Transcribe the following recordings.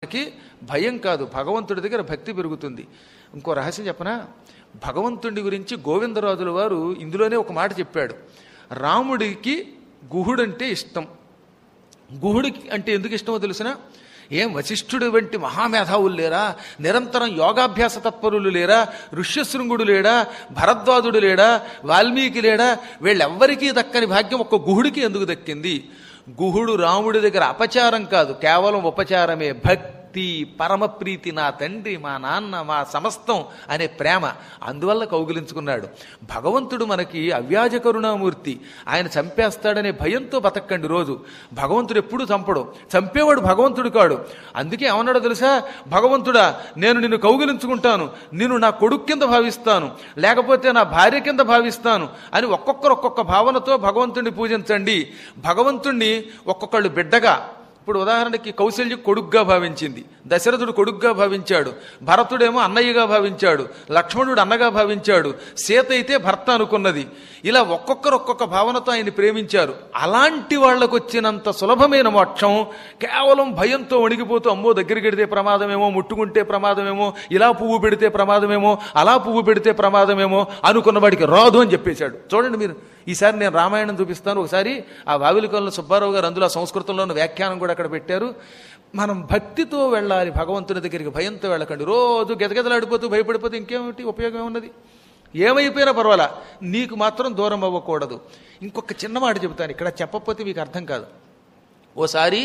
మనకి భయం కాదు భగవంతుడి దగ్గర భక్తి పెరుగుతుంది ఇంకో రహస్యం చెప్పనా భగవంతుడి గురించి గోవిందరాజుల వారు ఇందులోనే ఒక మాట చెప్పాడు రాముడికి గుహుడంటే ఇష్టం గుహుడికి అంటే ఎందుకు ఇష్టమో తెలిసిన ఏం వశిష్ఠుడు వంటి మహామేధావులు లేరా నిరంతరం యోగాభ్యాస తత్పరులు లేరా ఋష్యశృంగుడు లేడా భరద్వాజుడు లేడా వాల్మీకి లేడా వీళ్ళెవ్వరికీ దక్కని భాగ్యం ఒక్క గుహుడికి ఎందుకు దక్కింది గుహుడు రాముడి దగ్గర అపచారం కాదు కేవలం ఉపచారమే భక్తి పరమ ప్రీతి నా తండ్రి మా నాన్న మా సమస్తం అనే ప్రేమ అందువల్ల కౌగిలించుకున్నాడు భగవంతుడు మనకి అవ్యాజ కరుణామూర్తి ఆయన చంపేస్తాడనే భయంతో బతకండి రోజు భగవంతుడు ఎప్పుడు చంపడు చంపేవాడు భగవంతుడు కాడు అందుకే ఏమన్నాడో తెలుసా భగవంతుడా నేను నిన్ను కౌగిలించుకుంటాను నిన్ను నా కొడుకు కింద భావిస్తాను లేకపోతే నా భార్య కింద భావిస్తాను అని ఒక్కొక్కరు ఒక్కొక్క భావనతో భగవంతుడిని పూజించండి భగవంతుణ్ణి ఒక్కొక్కళ్ళు బిడ్డగా ఇప్పుడు ఉదాహరణకి కౌశల్య కొడుగ్గా భావించింది దశరథుడు కొడుగ్గా భావించాడు భరతుడేమో అన్నయ్యగా భావించాడు లక్ష్మణుడు అన్నగా భావించాడు సీత అయితే భర్త అనుకున్నది ఇలా ఒక్కొక్కరు ఒక్కొక్క భావనతో ఆయన ప్రేమించారు అలాంటి వాళ్ళకు వచ్చినంత సులభమైన మోక్షం కేవలం భయంతో వణిగిపోతూ అమ్మో దగ్గరికి పెడితే ప్రమాదమేమో ముట్టుకుంటే ప్రమాదమేమో ఇలా పువ్వు పెడితే ప్రమాదమేమో అలా పువ్వు పెడితే ప్రమాదమేమో అనుకున్న వాడికి రాదు అని చెప్పేశాడు చూడండి మీరు ఈసారి నేను రామాయణం చూపిస్తాను ఒకసారి ఆ వావిలికొల్ల సుబ్బారావు గారు అందులో ఆ సంస్కృతంలోని వ్యాఖ్యానం కూడా అక్కడ పెట్టారు మనం భక్తితో వెళ్ళాలి భగవంతుని దగ్గరికి భయంతో వెళ్ళకండి రోజు గెదగెదలాడిపోతూ భయపడిపోతే ఇంకేమిటి ఉపయోగం ఉన్నది ఏమైపోయినా పర్వాలా నీకు మాత్రం దూరం అవ్వకూడదు ఇంకొక చిన్న మాట చెబుతాను ఇక్కడ చెప్పకపోతే మీకు అర్థం కాదు ఓసారి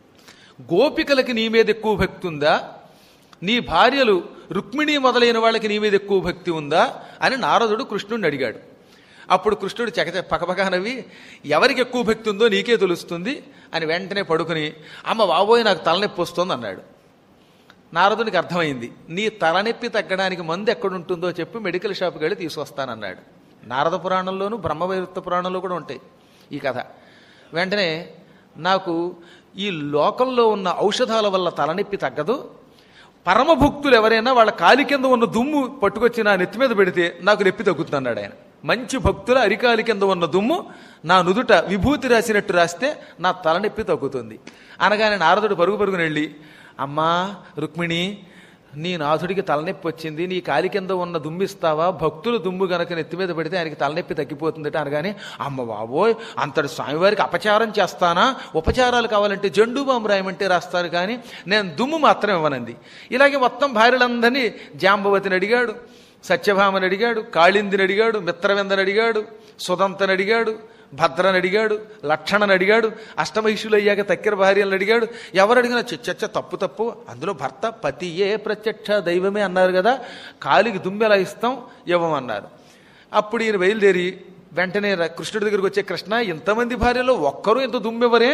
గోపికలకి నీ మీద ఎక్కువ భక్తి ఉందా నీ భార్యలు రుక్మిణి మొదలైన వాళ్ళకి నీ మీద ఎక్కువ భక్తి ఉందా అని నారదుడు కృష్ణుడిని అడిగాడు అప్పుడు కృష్ణుడు చకచ పకపక నవ్వి ఎవరికి ఎక్కువ భక్తి ఉందో నీకే తెలుస్తుంది అని వెంటనే పడుకుని అమ్మ బాబోయ్ నాకు తలనొప్పి వస్తుంది అన్నాడు నారదునికి అర్థమైంది నీ తలనొప్పి తగ్గడానికి మందు ఎక్కడుంటుందో చెప్పి మెడికల్ షాప్కి వెళ్ళి తీసుకొస్తానన్నాడు నారద పురాణంలోను బ్రహ్మవైవృత్త పురాణంలో కూడా ఉంటాయి ఈ కథ వెంటనే నాకు ఈ లోకంలో ఉన్న ఔషధాల వల్ల తలనొప్పి తగ్గదు పరమభక్తులు ఎవరైనా వాళ్ళ కాలి కింద ఉన్న దుమ్ము పట్టుకొచ్చి నా నెత్తి మీద పెడితే నాకు నొప్పి తగ్గుతుంది అన్నాడు ఆయన మంచి భక్తుల అరికాలి కింద ఉన్న దుమ్ము నా నుదుట విభూతి రాసినట్టు రాస్తే నా తలనొప్పి తగ్గుతుంది అనగానే నారదుడు పరుగు పరుగున వెళ్ళి అమ్మా రుక్మిణి నీ నాథుడికి తలనొప్పి వచ్చింది నీ కాలి కింద ఉన్న దుమ్మిస్తావా భక్తులు దుమ్ము గనక నెత్తి మీద పెడితే ఆయనకి తలనొప్పి తగ్గిపోతుందట అనగానే అమ్మ బాబోయ్ అంతటి స్వామివారికి అపచారం చేస్తానా ఉపచారాలు కావాలంటే జండు బాంబు రాయమంటే రాస్తారు కానీ నేను దుమ్ము మాత్రం ఇవ్వనంది ఇలాగే మొత్తం భార్యలందరినీ జాంబవతిని అడిగాడు సత్యభామని అడిగాడు కాళిందిని అడిగాడు మిత్రవిందని అడిగాడు సుదంతని అడిగాడు భద్రని అడిగాడు లక్షణని అడిగాడు అష్టమహిషులు అయ్యాక తక్కిన భార్యలను అడిగాడు ఎవరు అడిగినా చచ్చ తప్పు తప్పు అందులో భర్త పతియే ప్రత్యక్ష దైవమే అన్నారు కదా కాలికి దుమ్మెలా ఇస్తాం ఇవ్వమన్నారు అప్పుడు ఈయన బయలుదేరి వెంటనే ర- కృష్ణుడి దగ్గరికి వచ్చే కృష్ణ ఇంతమంది భార్యలో ఒక్కరూ ఇంత దుమ్మెవరే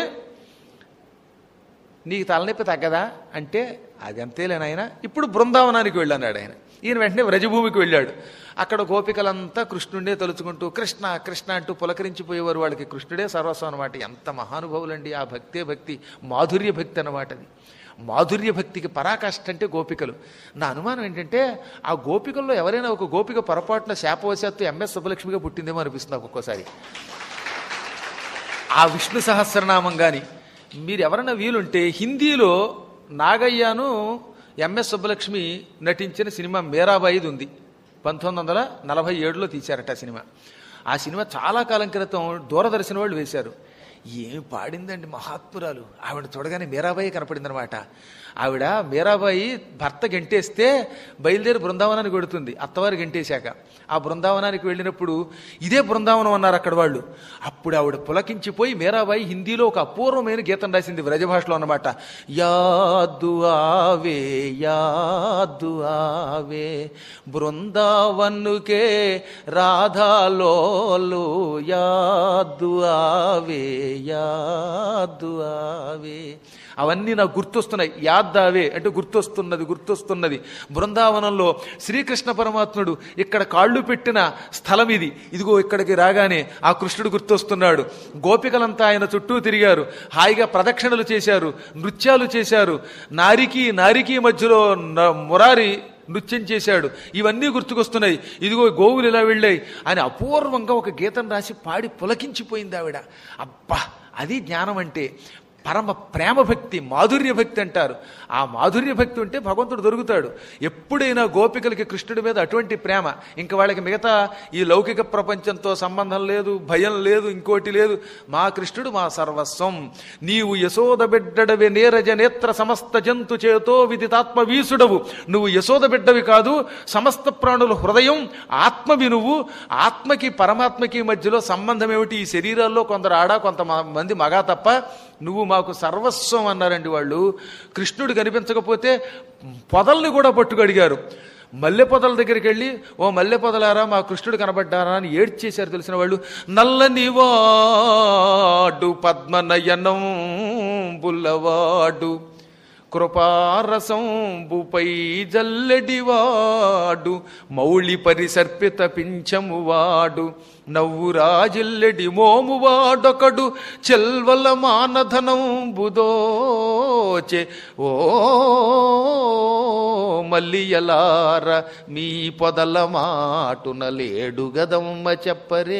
నీకు తలనొప్పి తగ్గదా అంటే అది అంతేలే నాయన ఇప్పుడు బృందావనానికి వెళ్ళన్నాడు ఆయన ఈయన వెంటనే వ్రజభూమికి వెళ్ళాడు అక్కడ గోపికలంతా కృష్ణుడే తలుచుకుంటూ కృష్ణ కృష్ణ అంటూ పులకరించిపోయేవారు వాళ్ళకి కృష్ణుడే సర్వస్వం అనమాట ఎంత మహానుభావులండి ఆ భక్తే భక్తి మాధుర్య భక్తి అన్నమాట అది మాధుర్య భక్తికి పరాకాష్ఠ అంటే గోపికలు నా అనుమానం ఏంటంటే ఆ గోపికల్లో ఎవరైనా ఒక గోపిక పొరపాటున శాపవశాత్తు ఎంఎస్ సుబ్బలక్ష్మిగా పుట్టిందేమో అనిపిస్తుంది నాకు ఒక్కోసారి ఆ విష్ణు సహస్రనామం కానీ మీరు ఎవరైనా వీలుంటే హిందీలో నాగయ్యను ఎంఎస్ సుబ్బలక్ష్మి నటించిన సినిమా మేరాబాయిది ఉంది పంతొమ్మిది వందల నలభై ఏడులో తీశారట ఆ సినిమా ఆ సినిమా చాలా కాలం క్రితం దూరదర్శన్ వాళ్ళు వేశారు ఏమి పాడిందండి మహాత్మురాలు ఆవిడ చూడగానే మీరాబాయి కనపడిందనమాట ఆవిడ మీరాబాయి భర్త గెంటేస్తే బయలుదేరి బృందావనానికి వెడుతుంది అత్తవారు గెంటేశాక ఆ బృందావనానికి వెళ్ళినప్పుడు ఇదే బృందావనం అన్నారు అక్కడ వాళ్ళు అప్పుడు ఆవిడ పులకించిపోయి మీరాబాయి హిందీలో ఒక అపూర్వమైన గీతం రాసింది వ్రజభాషలో అన్నమాట యాదు ఆవే యాదు ఆవే బృందావన్నుకే రాధాలోలు యాదు ఆవే యాదు ఆవే అవన్నీ నాకు గుర్తొస్తున్నాయి యాద్దావే అంటే గుర్తొస్తున్నది గుర్తొస్తున్నది బృందావనంలో శ్రీకృష్ణ పరమాత్ముడు ఇక్కడ కాళ్ళు పెట్టిన స్థలం ఇది ఇదిగో ఇక్కడికి రాగానే ఆ కృష్ణుడు గుర్తొస్తున్నాడు గోపికలంతా ఆయన చుట్టూ తిరిగారు హాయిగా ప్రదక్షిణలు చేశారు నృత్యాలు చేశారు నారికి నారికి మధ్యలో న- మురారి నృత్యం చేశాడు ఇవన్నీ గుర్తుకొస్తున్నాయి ఇదిగో గోవులు ఇలా వెళ్ళాయి అని అపూర్వంగా ఒక గీతం రాసి పాడి పులకించిపోయింది ఆవిడ అబ్బా అది జ్ఞానం అంటే పరమ ప్రేమ భక్తి మాధుర్య భక్తి అంటారు ఆ మాధుర్య భక్తి ఉంటే భగవంతుడు దొరుకుతాడు ఎప్పుడైనా గోపికలకి కృష్ణుడి మీద అటువంటి ప్రేమ ఇంకా వాళ్ళకి మిగతా ఈ లౌకిక ప్రపంచంతో సంబంధం లేదు భయం లేదు ఇంకోటి లేదు మా కృష్ణుడు మా సర్వస్వం నీవు యశోద బిడ్డడవి నీరజ నేత్ర సమస్త జంతు చేతో విదితాత్మ వీసుడవు నువ్వు యశోద బిడ్డవి కాదు సమస్త ప్రాణుల హృదయం ఆత్మవి నువ్వు ఆత్మకి పరమాత్మకి మధ్యలో సంబంధం ఏమిటి ఈ శరీరాల్లో కొందరు ఆడ కొంతమంది మగా తప్ప నువ్వు మాకు సర్వస్వం అన్నారండి వాళ్ళు కృష్ణుడు కనిపించకపోతే పొదల్ని కూడా పట్టుకడిగారు మల్లె పొదల దగ్గరికి వెళ్ళి ఓ మల్లె పొదలారా మా కృష్ణుడు కనబడ్డారా అని ఏడ్చేశారు తెలిసిన వాళ్ళు నల్లని వాడు పద్మనయనం బుల్లవాడు కృపారసంబుపై జల్లెడివాడు మౌళి పరిసర్పిత పింఛమువాడు నవ్వు రాజిల్లెడి మోమువాడొకడు చెల్వల మానధనం బుదోచే ఓ మల్లియలార మీ పొదల మాటున లేడు గదమ్మ చెప్పరే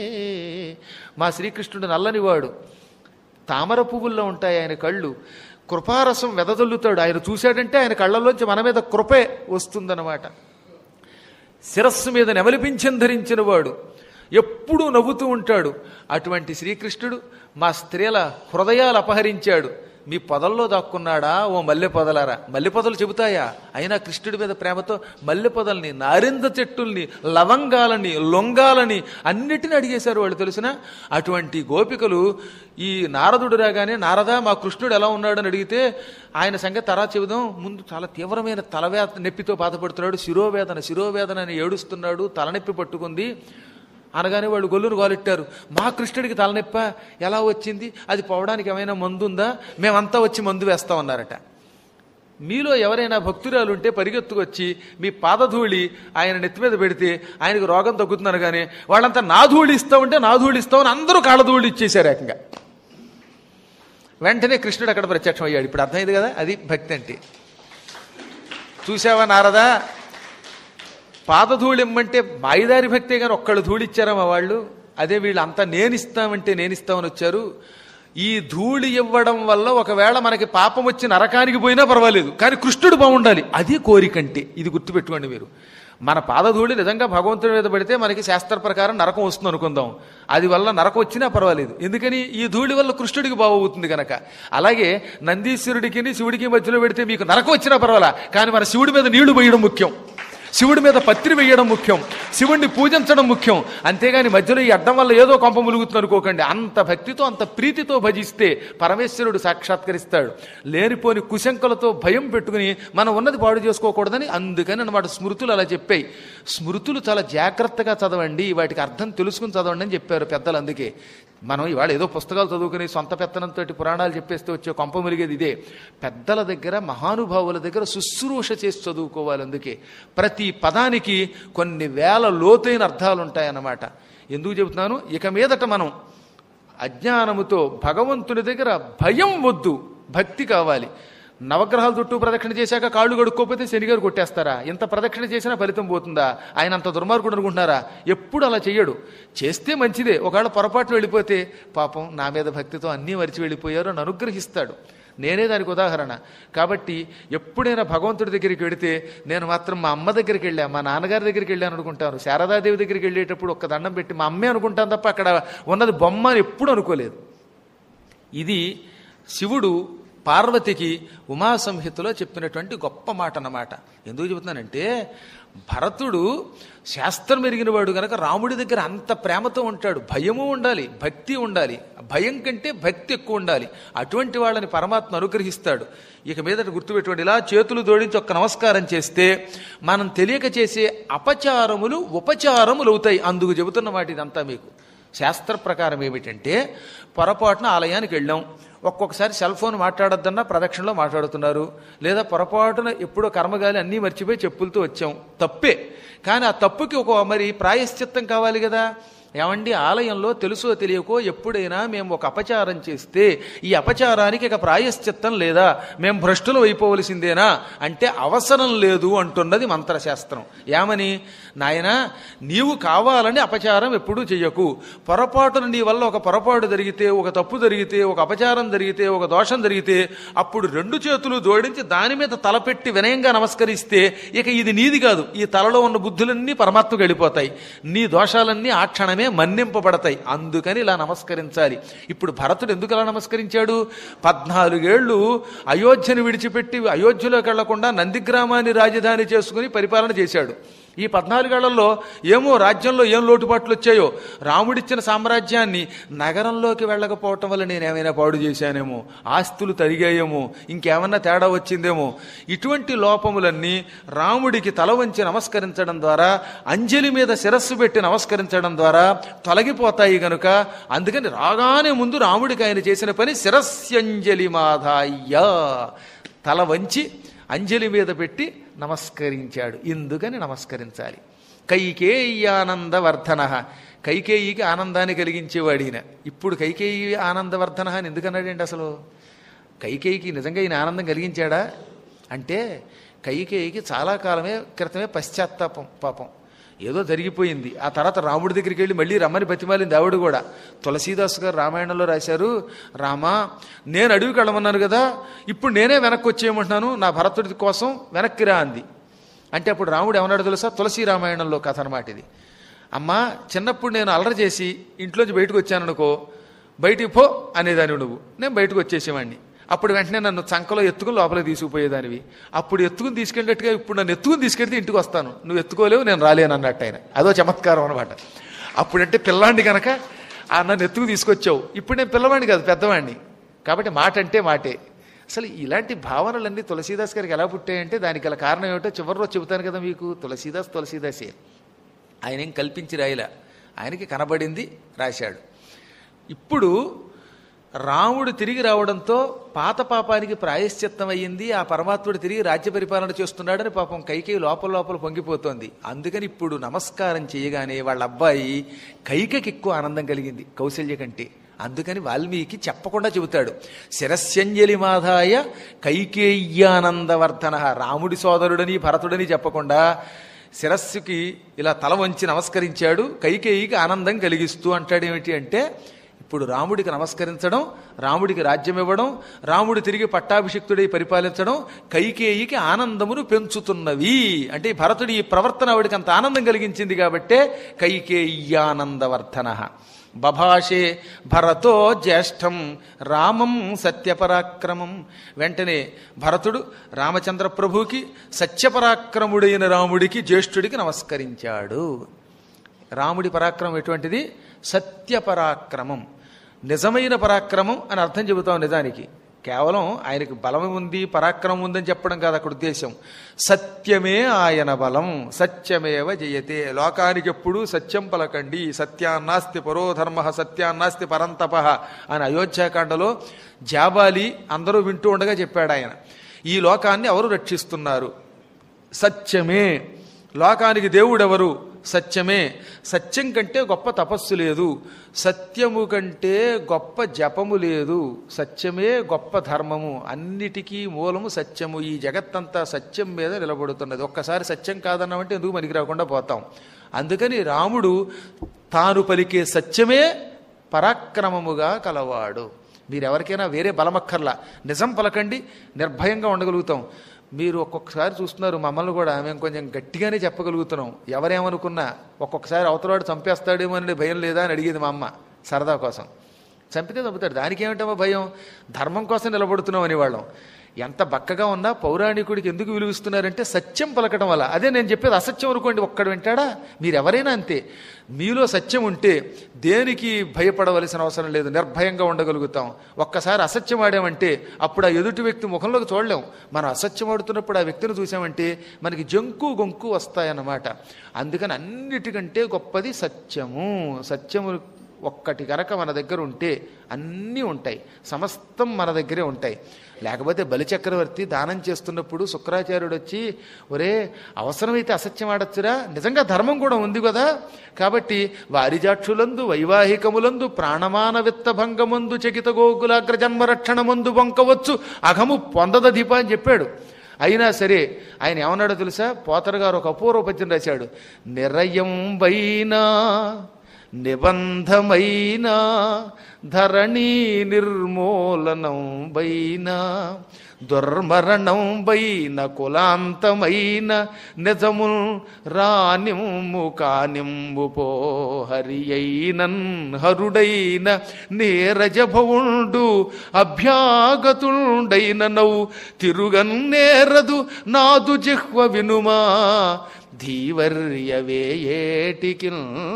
మా శ్రీకృష్ణుడు నల్లనివాడు తామర పువ్వుల్లో ఉంటాయి ఆయన కళ్ళు కృపారసం వెదజల్లుతాడు ఆయన చూశాడంటే ఆయన కళ్ళలోంచి మన మీద కృపే వస్తుందన్నమాట శిరస్సు మీద నెమలిపించం ధరించిన వాడు ఎప్పుడూ నవ్వుతూ ఉంటాడు అటువంటి శ్రీకృష్ణుడు మా స్త్రీల హృదయాలు అపహరించాడు మీ పొదల్లో దాక్కున్నాడా ఓ మల్లె పొదలారా మల్లె పొదలు చెబుతాయా అయినా కృష్ణుడి మీద ప్రేమతో మల్లె పొదల్ని నారింద చెట్టుల్ని లవంగాలని లొంగాలని అన్నిటిని అడిగేశారు వాళ్ళు తెలిసిన అటువంటి గోపికలు ఈ నారదుడు రాగానే నారదా మా కృష్ణుడు ఎలా ఉన్నాడని అడిగితే ఆయన సంగతి తరా చెబుదాం ముందు చాలా తీవ్రమైన తలవే నొప్పితో బాధపడుతున్నాడు శిరోవేదన శిరోవేదన అని ఏడుస్తున్నాడు తలనొప్పి పట్టుకుంది అనగానే వాళ్ళు గొల్లును గోలెట్టారు మా కృష్ణుడికి తలనొప్ప ఎలా వచ్చింది అది పోవడానికి ఏమైనా మందు ఉందా మేమంతా వచ్చి మందు వేస్తామన్నారట మీలో ఎవరైనా భక్తురాలు ఉంటే పరిగెత్తుకొచ్చి మీ పాదధూళి ఆయన నెత్తి మీద పెడితే ఆయనకు రోగం తగ్గుతున్నారు కానీ వాళ్ళంతా నా ధూళి ఇస్తామంటే నా ధూళి ఇస్తామని అందరూ కాళ్ళధూళి ఇచ్చేశారు ఏకంగా వెంటనే కృష్ణుడు అక్కడ ప్రత్యక్షం అయ్యాడు ఇప్పుడు అర్థమైంది కదా అది భక్తి అంటే చూసావా నారదా పాదధూళి ఇమ్మంటే మాయిదారి భక్తే కానీ ఒక్కళ్ళు ధూళి ఇచ్చారా మా వాళ్ళు అదే వీళ్ళు అంతా నేనిస్తామంటే నేనిస్తామని వచ్చారు ఈ ధూళి ఇవ్వడం వల్ల ఒకవేళ మనకి పాపం వచ్చి నరకానికి పోయినా పర్వాలేదు కానీ కృష్ణుడు బాగుండాలి అది కోరికంటే ఇది గుర్తుపెట్టుకోండి మీరు మన పాదధూళి నిజంగా భగవంతుడి మీద పడితే మనకి శాస్త్ర ప్రకారం నరకం వస్తుంది అనుకుందాం అది వల్ల నరకం వచ్చినా పర్వాలేదు ఎందుకని ఈ ధూళి వల్ల కృష్ణుడికి బాగవుతుంది కనుక అలాగే నందీశ్వరుడికి శివుడికి మధ్యలో పెడితే మీకు నరకం వచ్చినా పర్వాలా కానీ మన శివుడి మీద నీళ్లు పోయడం ముఖ్యం శివుడి మీద పత్రి వేయడం ముఖ్యం శివుణ్ణి పూజించడం ముఖ్యం అంతేగాని మధ్యలో ఈ అడ్డం వల్ల ఏదో కొంప ములుగుతుంది అనుకోకండి అంత భక్తితో అంత ప్రీతితో భజిస్తే పరమేశ్వరుడు సాక్షాత్కరిస్తాడు లేనిపోని కుశంకలతో భయం పెట్టుకుని మనం ఉన్నది పాడు చేసుకోకూడదని అందుకని అన్నమాట స్మృతులు అలా చెప్పాయి స్మృతులు చాలా జాగ్రత్తగా చదవండి వాటికి అర్థం తెలుసుకుని చదవండి అని చెప్పారు పెద్దలు అందుకే మనం ఇవాళ ఏదో పుస్తకాలు చదువుకుని సొంత పెత్తనంతో పురాణాలు చెప్పేస్తే వచ్చే కొంప ములిగేది ఇదే పెద్దల దగ్గర మహానుభావుల దగ్గర శుశ్రూష చేసి చదువుకోవాలి అందుకే ప్రతి పదానికి కొన్ని వేల లోతైన అర్థాలు ఉంటాయన్నమాట ఎందుకు చెబుతున్నాను ఇక మీదట మనం అజ్ఞానముతో భగవంతుని దగ్గర భయం వద్దు భక్తి కావాలి నవగ్రహాల చుట్టూ ప్రదక్షిణ చేశాక కాళ్ళు కడుక్కోకపోతే శనిగారు కొట్టేస్తారా ఇంత ప్రదక్షిణ చేసినా ఫలితం పోతుందా ఆయన అంత దుర్మార్గుడు అనుకుంటున్నారా ఎప్పుడు అలా చెయ్యడు చేస్తే మంచిదే ఒకవేళ పొరపాటు వెళ్ళిపోతే పాపం నా మీద భక్తితో అన్నీ మరిచి వెళ్ళిపోయారు అని అనుగ్రహిస్తాడు నేనే దానికి ఉదాహరణ కాబట్టి ఎప్పుడైనా భగవంతుడి దగ్గరికి వెడితే నేను మాత్రం మా అమ్మ దగ్గరికి వెళ్ళా మా నాన్నగారి దగ్గరికి వెళ్ళాను అనుకుంటాను శారదాదేవి దగ్గరికి వెళ్ళేటప్పుడు ఒక్క దండం పెట్టి మా అమ్మే అనుకుంటాను తప్ప అక్కడ ఉన్నది బొమ్మ అని ఎప్పుడు అనుకోలేదు ఇది శివుడు పార్వతికి ఉమా సంహితలో చెప్పినటువంటి గొప్ప మాట అన్నమాట ఎందుకు చెబుతున్నానంటే భరతుడు శాస్త్రం ఎరిగినవాడు గనక రాముడి దగ్గర అంత ప్రేమతో ఉంటాడు భయము ఉండాలి భక్తి ఉండాలి భయం కంటే భక్తి ఎక్కువ ఉండాలి అటువంటి వాళ్ళని పరమాత్మ అనుగ్రహిస్తాడు ఇక మీదట గుర్తుపెట్టుకోండి ఇలా చేతులు జోడించి ఒక్క నమస్కారం చేస్తే మనం తెలియక చేసే అపచారములు ఉపచారములు అవుతాయి అందుకు చెబుతున్న మాట ఇదంతా మీకు శాస్త్ర ప్రకారం ఏమిటంటే పొరపాటున ఆలయానికి వెళ్ళాం ఒక్కొక్కసారి సెల్ ఫోన్ మాట్లాడొద్దన్నా ప్రదక్షిణలో మాట్లాడుతున్నారు లేదా పొరపాటున ఎప్పుడో కర్మగాలి అన్నీ మర్చిపోయి చెప్పులతో వచ్చాం తప్పే కానీ ఆ తప్పుకి ఒక మరి ప్రాయశ్చిత్తం కావాలి కదా ఏమండి ఆలయంలో తెలుసో తెలియకో ఎప్పుడైనా మేము ఒక అపచారం చేస్తే ఈ అపచారానికి ఇక ప్రాయశ్చిత్తం లేదా మేము భ్రష్టులు అయిపోవలసిందేనా అంటే అవసరం లేదు అంటున్నది మంత్రశాస్త్రం ఏమని నాయన నీవు కావాలని అపచారం ఎప్పుడూ చెయ్యకు పొరపాటున నీ వల్ల ఒక పొరపాటు జరిగితే ఒక తప్పు జరిగితే ఒక అపచారం జరిగితే ఒక దోషం జరిగితే అప్పుడు రెండు చేతులు జోడించి దాని మీద తలపెట్టి వినయంగా నమస్కరిస్తే ఇక ఇది నీది కాదు ఈ తలలో ఉన్న బుద్ధులన్నీ పరమాత్మకు వెళ్ళిపోతాయి నీ దోషాలన్నీ ఆ క్షణమే మన్నింపబడతాయి అందుకని ఇలా నమస్కరించాలి ఇప్పుడు భరతుడు ఎందుకు అలా నమస్కరించాడు పద్నాలుగేళ్లు అయోధ్యను విడిచిపెట్టి అయోధ్యలోకి వెళ్లకుండా నందిగ్రామాన్ని రాజధాని చేసుకుని పరిపాలన చేశాడు ఈ పద్నాలుగేళ్లలో ఏమో రాజ్యంలో ఏం లోటుపాట్లు వచ్చాయో రాముడిచ్చిన సామ్రాజ్యాన్ని నగరంలోకి వెళ్ళకపోవటం వల్ల నేను ఏమైనా పాడు చేశానేమో ఆస్తులు తరిగాయేమో ఇంకేమన్నా తేడా వచ్చిందేమో ఇటువంటి లోపములన్నీ రాముడికి తల వంచి నమస్కరించడం ద్వారా అంజలి మీద శిరస్సు పెట్టి నమస్కరించడం ద్వారా తొలగిపోతాయి గనుక అందుకని రాగానే ముందు రాముడికి ఆయన చేసిన పని శిరస్యంజలి మాధాయ్య తల వంచి అంజలి మీద పెట్టి నమస్కరించాడు ఇందుకని నమస్కరించాలి కైకేయ్యానందవర్ధన కైకేయికి ఆనందాన్ని కలిగించేవాడు ఈయన ఇప్పుడు కైకేయి ఆనందవర్ధన అని ఎందుకన్నాడేంటి అసలు కైకేయికి నిజంగా ఈయన ఆనందం కలిగించాడా అంటే కైకేయికి చాలా కాలమే క్రితమే పశ్చాత్తాపం పాపం ఏదో జరిగిపోయింది ఆ తర్వాత రాముడి దగ్గరికి వెళ్ళి మళ్ళీ రమ్మని బతిమాలింది ఆవిడ కూడా తులసీదాస్ గారు రామాయణంలో రాశారు రామా నేను అడవికి వెళ్ళమన్నాను కదా ఇప్పుడు నేనే వెనక్కి వచ్చేయమంటున్నాను నా భరతుడి కోసం వెనక్కి రా అంది అంటే అప్పుడు రాముడు ఏమన్నాడు తెలుసా తులసి రామాయణంలో కథ అనమాట ఇది అమ్మా చిన్నప్పుడు నేను అల్లరి చేసి ఇంట్లోంచి బయటకు వచ్చాననుకో బయటికి పో అనేదానివి నువ్వు నేను బయటకు వచ్చేసేవాడిని అప్పుడు వెంటనే నన్ను చంకలో ఎత్తుకుని లోపలికి తీసుకుపోయేదానివి అప్పుడు ఎత్తుకుని తీసుకెళ్ళినట్టుగా ఇప్పుడు నన్ను ఎత్తుకుని తీసుకెళ్తే ఇంటికి వస్తాను నువ్వు ఎత్తుకోలేవు నేను రాలేను అన్నట్టు ఆయన అదో చమత్కారం అనమాట అప్పుడంటే పిల్లాండి కనుక ఆ నన్ను ఎత్తుకు తీసుకొచ్చావు ఇప్పుడు నేను పిల్లవాడిని కాదు పెద్దవాడిని కాబట్టి మాట అంటే మాటే అసలు ఇలాంటి భావనలన్నీ తులసీదాస్ గారికి ఎలా పుట్టాయంటే దానికి గల కారణం ఏమిటో చివరిలో చెబుతాను కదా మీకు తులసీదాస్ తులసీదాసే ఆయన ఏం కల్పించి రాయలే ఆయనకి కనబడింది రాశాడు ఇప్పుడు రాముడు తిరిగి రావడంతో పాత పాపానికి ప్రాయశ్చిత్తం అయ్యింది ఆ పరమాత్ముడు తిరిగి రాజ్య పరిపాలన చేస్తున్నాడని పాపం కైకేయి లోపల లోపల పొంగిపోతోంది అందుకని ఇప్పుడు నమస్కారం చేయగానే వాళ్ళ అబ్బాయి కైకకి ఎక్కువ ఆనందం కలిగింది కౌశల్య కంటే అందుకని వాల్మీకి చెప్పకుండా చెబుతాడు శిరస్యంజలి మాధాయ కైకేయ్యానందవర్ధన రాముడి సోదరుడని భరతుడని చెప్పకుండా శిరస్సుకి ఇలా తల వంచి నమస్కరించాడు కైకేయికి ఆనందం కలిగిస్తూ అంటాడేమిటి అంటే ఇప్పుడు రాముడికి నమస్కరించడం రాముడికి రాజ్యం ఇవ్వడం రాముడు తిరిగి పట్టాభిషిక్తుడై పరిపాలించడం కైకేయికి ఆనందమును పెంచుతున్నవి అంటే ఈ భరతుడి ఈ ప్రవర్తన ఆవిడికి అంత ఆనందం కలిగించింది కాబట్టే కైకేయ్యానందవర్ధన బభాషే భరతో జ్యేష్టం రామం సత్యపరాక్రమం వెంటనే భరతుడు రామచంద్ర ప్రభుకి సత్యపరాక్రముడైన రాముడికి జ్యేష్ఠుడికి నమస్కరించాడు రాముడి పరాక్రమం ఎటువంటిది సత్యపరాక్రమం నిజమైన పరాక్రమం అని అర్థం చెబుతాం నిజానికి కేవలం ఆయనకి బలం ఉంది పరాక్రమం ఉందని చెప్పడం కాదు అక్కడ ఉద్దేశం సత్యమే ఆయన బలం సత్యమేవ జయతే లోకానికి ఎప్పుడు సత్యం పలకండి సత్యాన్నాస్తి పరోధర్మ సత్యాన్నాస్తి పరంతప అని అయోధ్యాకాండలో జాబాలి అందరూ వింటూ ఉండగా చెప్పాడు ఆయన ఈ లోకాన్ని ఎవరు రక్షిస్తున్నారు సత్యమే లోకానికి దేవుడెవరు సత్యమే సత్యం కంటే గొప్ప తపస్సు లేదు సత్యము కంటే గొప్ప జపము లేదు సత్యమే గొప్ప ధర్మము అన్నిటికీ మూలము సత్యము ఈ జగత్తంతా సత్యం మీద నిలబడుతున్నది ఒక్కసారి సత్యం కాదన్నామంటే ఎందుకు మనకి రాకుండా పోతాం అందుకని రాముడు తాను పలికే సత్యమే పరాక్రమముగా కలవాడు మీరెవరికైనా వేరే బలమక్కర్లా నిజం పలకండి నిర్భయంగా ఉండగలుగుతాం మీరు ఒక్కొక్కసారి చూస్తున్నారు మమ్మల్ని కూడా మేము కొంచెం గట్టిగానే చెప్పగలుగుతున్నాం ఎవరేమనుకున్నా ఒక్కొక్కసారి అవతలవాడు చంపేస్తాడేమో అనే భయం లేదా అని అడిగేది మా అమ్మ సరదా కోసం చంపితే చంపుతాడు దానికి ఏమిటమ్మా భయం ధర్మం కోసం నిలబడుతున్నాం అనేవాళ్ళం ఎంత బక్కగా ఉన్నా పౌరాణికుడికి ఎందుకు విలువిస్తున్నారంటే సత్యం పలకడం వల్ల అదే నేను చెప్పేది అసత్యం అనుకోండి ఒక్కడు వింటాడా మీరు ఎవరైనా అంతే మీలో సత్యం ఉంటే దేనికి భయపడవలసిన అవసరం లేదు నిర్భయంగా ఉండగలుగుతాం ఒక్కసారి అసత్యం ఆడామంటే అప్పుడు ఆ ఎదుటి వ్యక్తి ముఖంలోకి చూడలేం మనం అసత్యం ఆడుతున్నప్పుడు ఆ వ్యక్తిని చూసామంటే మనకి జంకు గొంకు వస్తాయన్నమాట అందుకని అన్నిటికంటే గొప్పది సత్యము సత్యము ఒక్కటి కనుక మన దగ్గర ఉంటే అన్నీ ఉంటాయి సమస్తం మన దగ్గరే ఉంటాయి లేకపోతే బలిచక్రవర్తి దానం చేస్తున్నప్పుడు శుక్రాచార్యుడు వచ్చి ఒరే అవసరమైతే అసత్యం ఆడచ్చురా నిజంగా ధర్మం కూడా ఉంది కదా కాబట్టి వారిజాక్షులందు వైవాహికములందు ప్రాణమాన విత్త భంగమందు చకిత గోకులాగ్ర జన్మరక్షణమందు వంకవచ్చు అఘము పొందద దీప అని చెప్పాడు అయినా సరే ఆయన ఏమన్నాడో తెలుసా పోతర గారు ఒక అపూర్వ పద్యం రాశాడు నిరయం వైనా నిబంధమైన ధరణీ నిర్మూలనం బైన దుర్మరణం బైన కులాంతమైన నిజము రానిమ్ము కానిమ్ము పో హరి అయినన్ హరుడైన నీరజభవుండు అభ్యాగతుండైన నౌ తిరుగన్నేరదు నాదు జిహ్వ వినుమా ధీవర్యవేయేటికి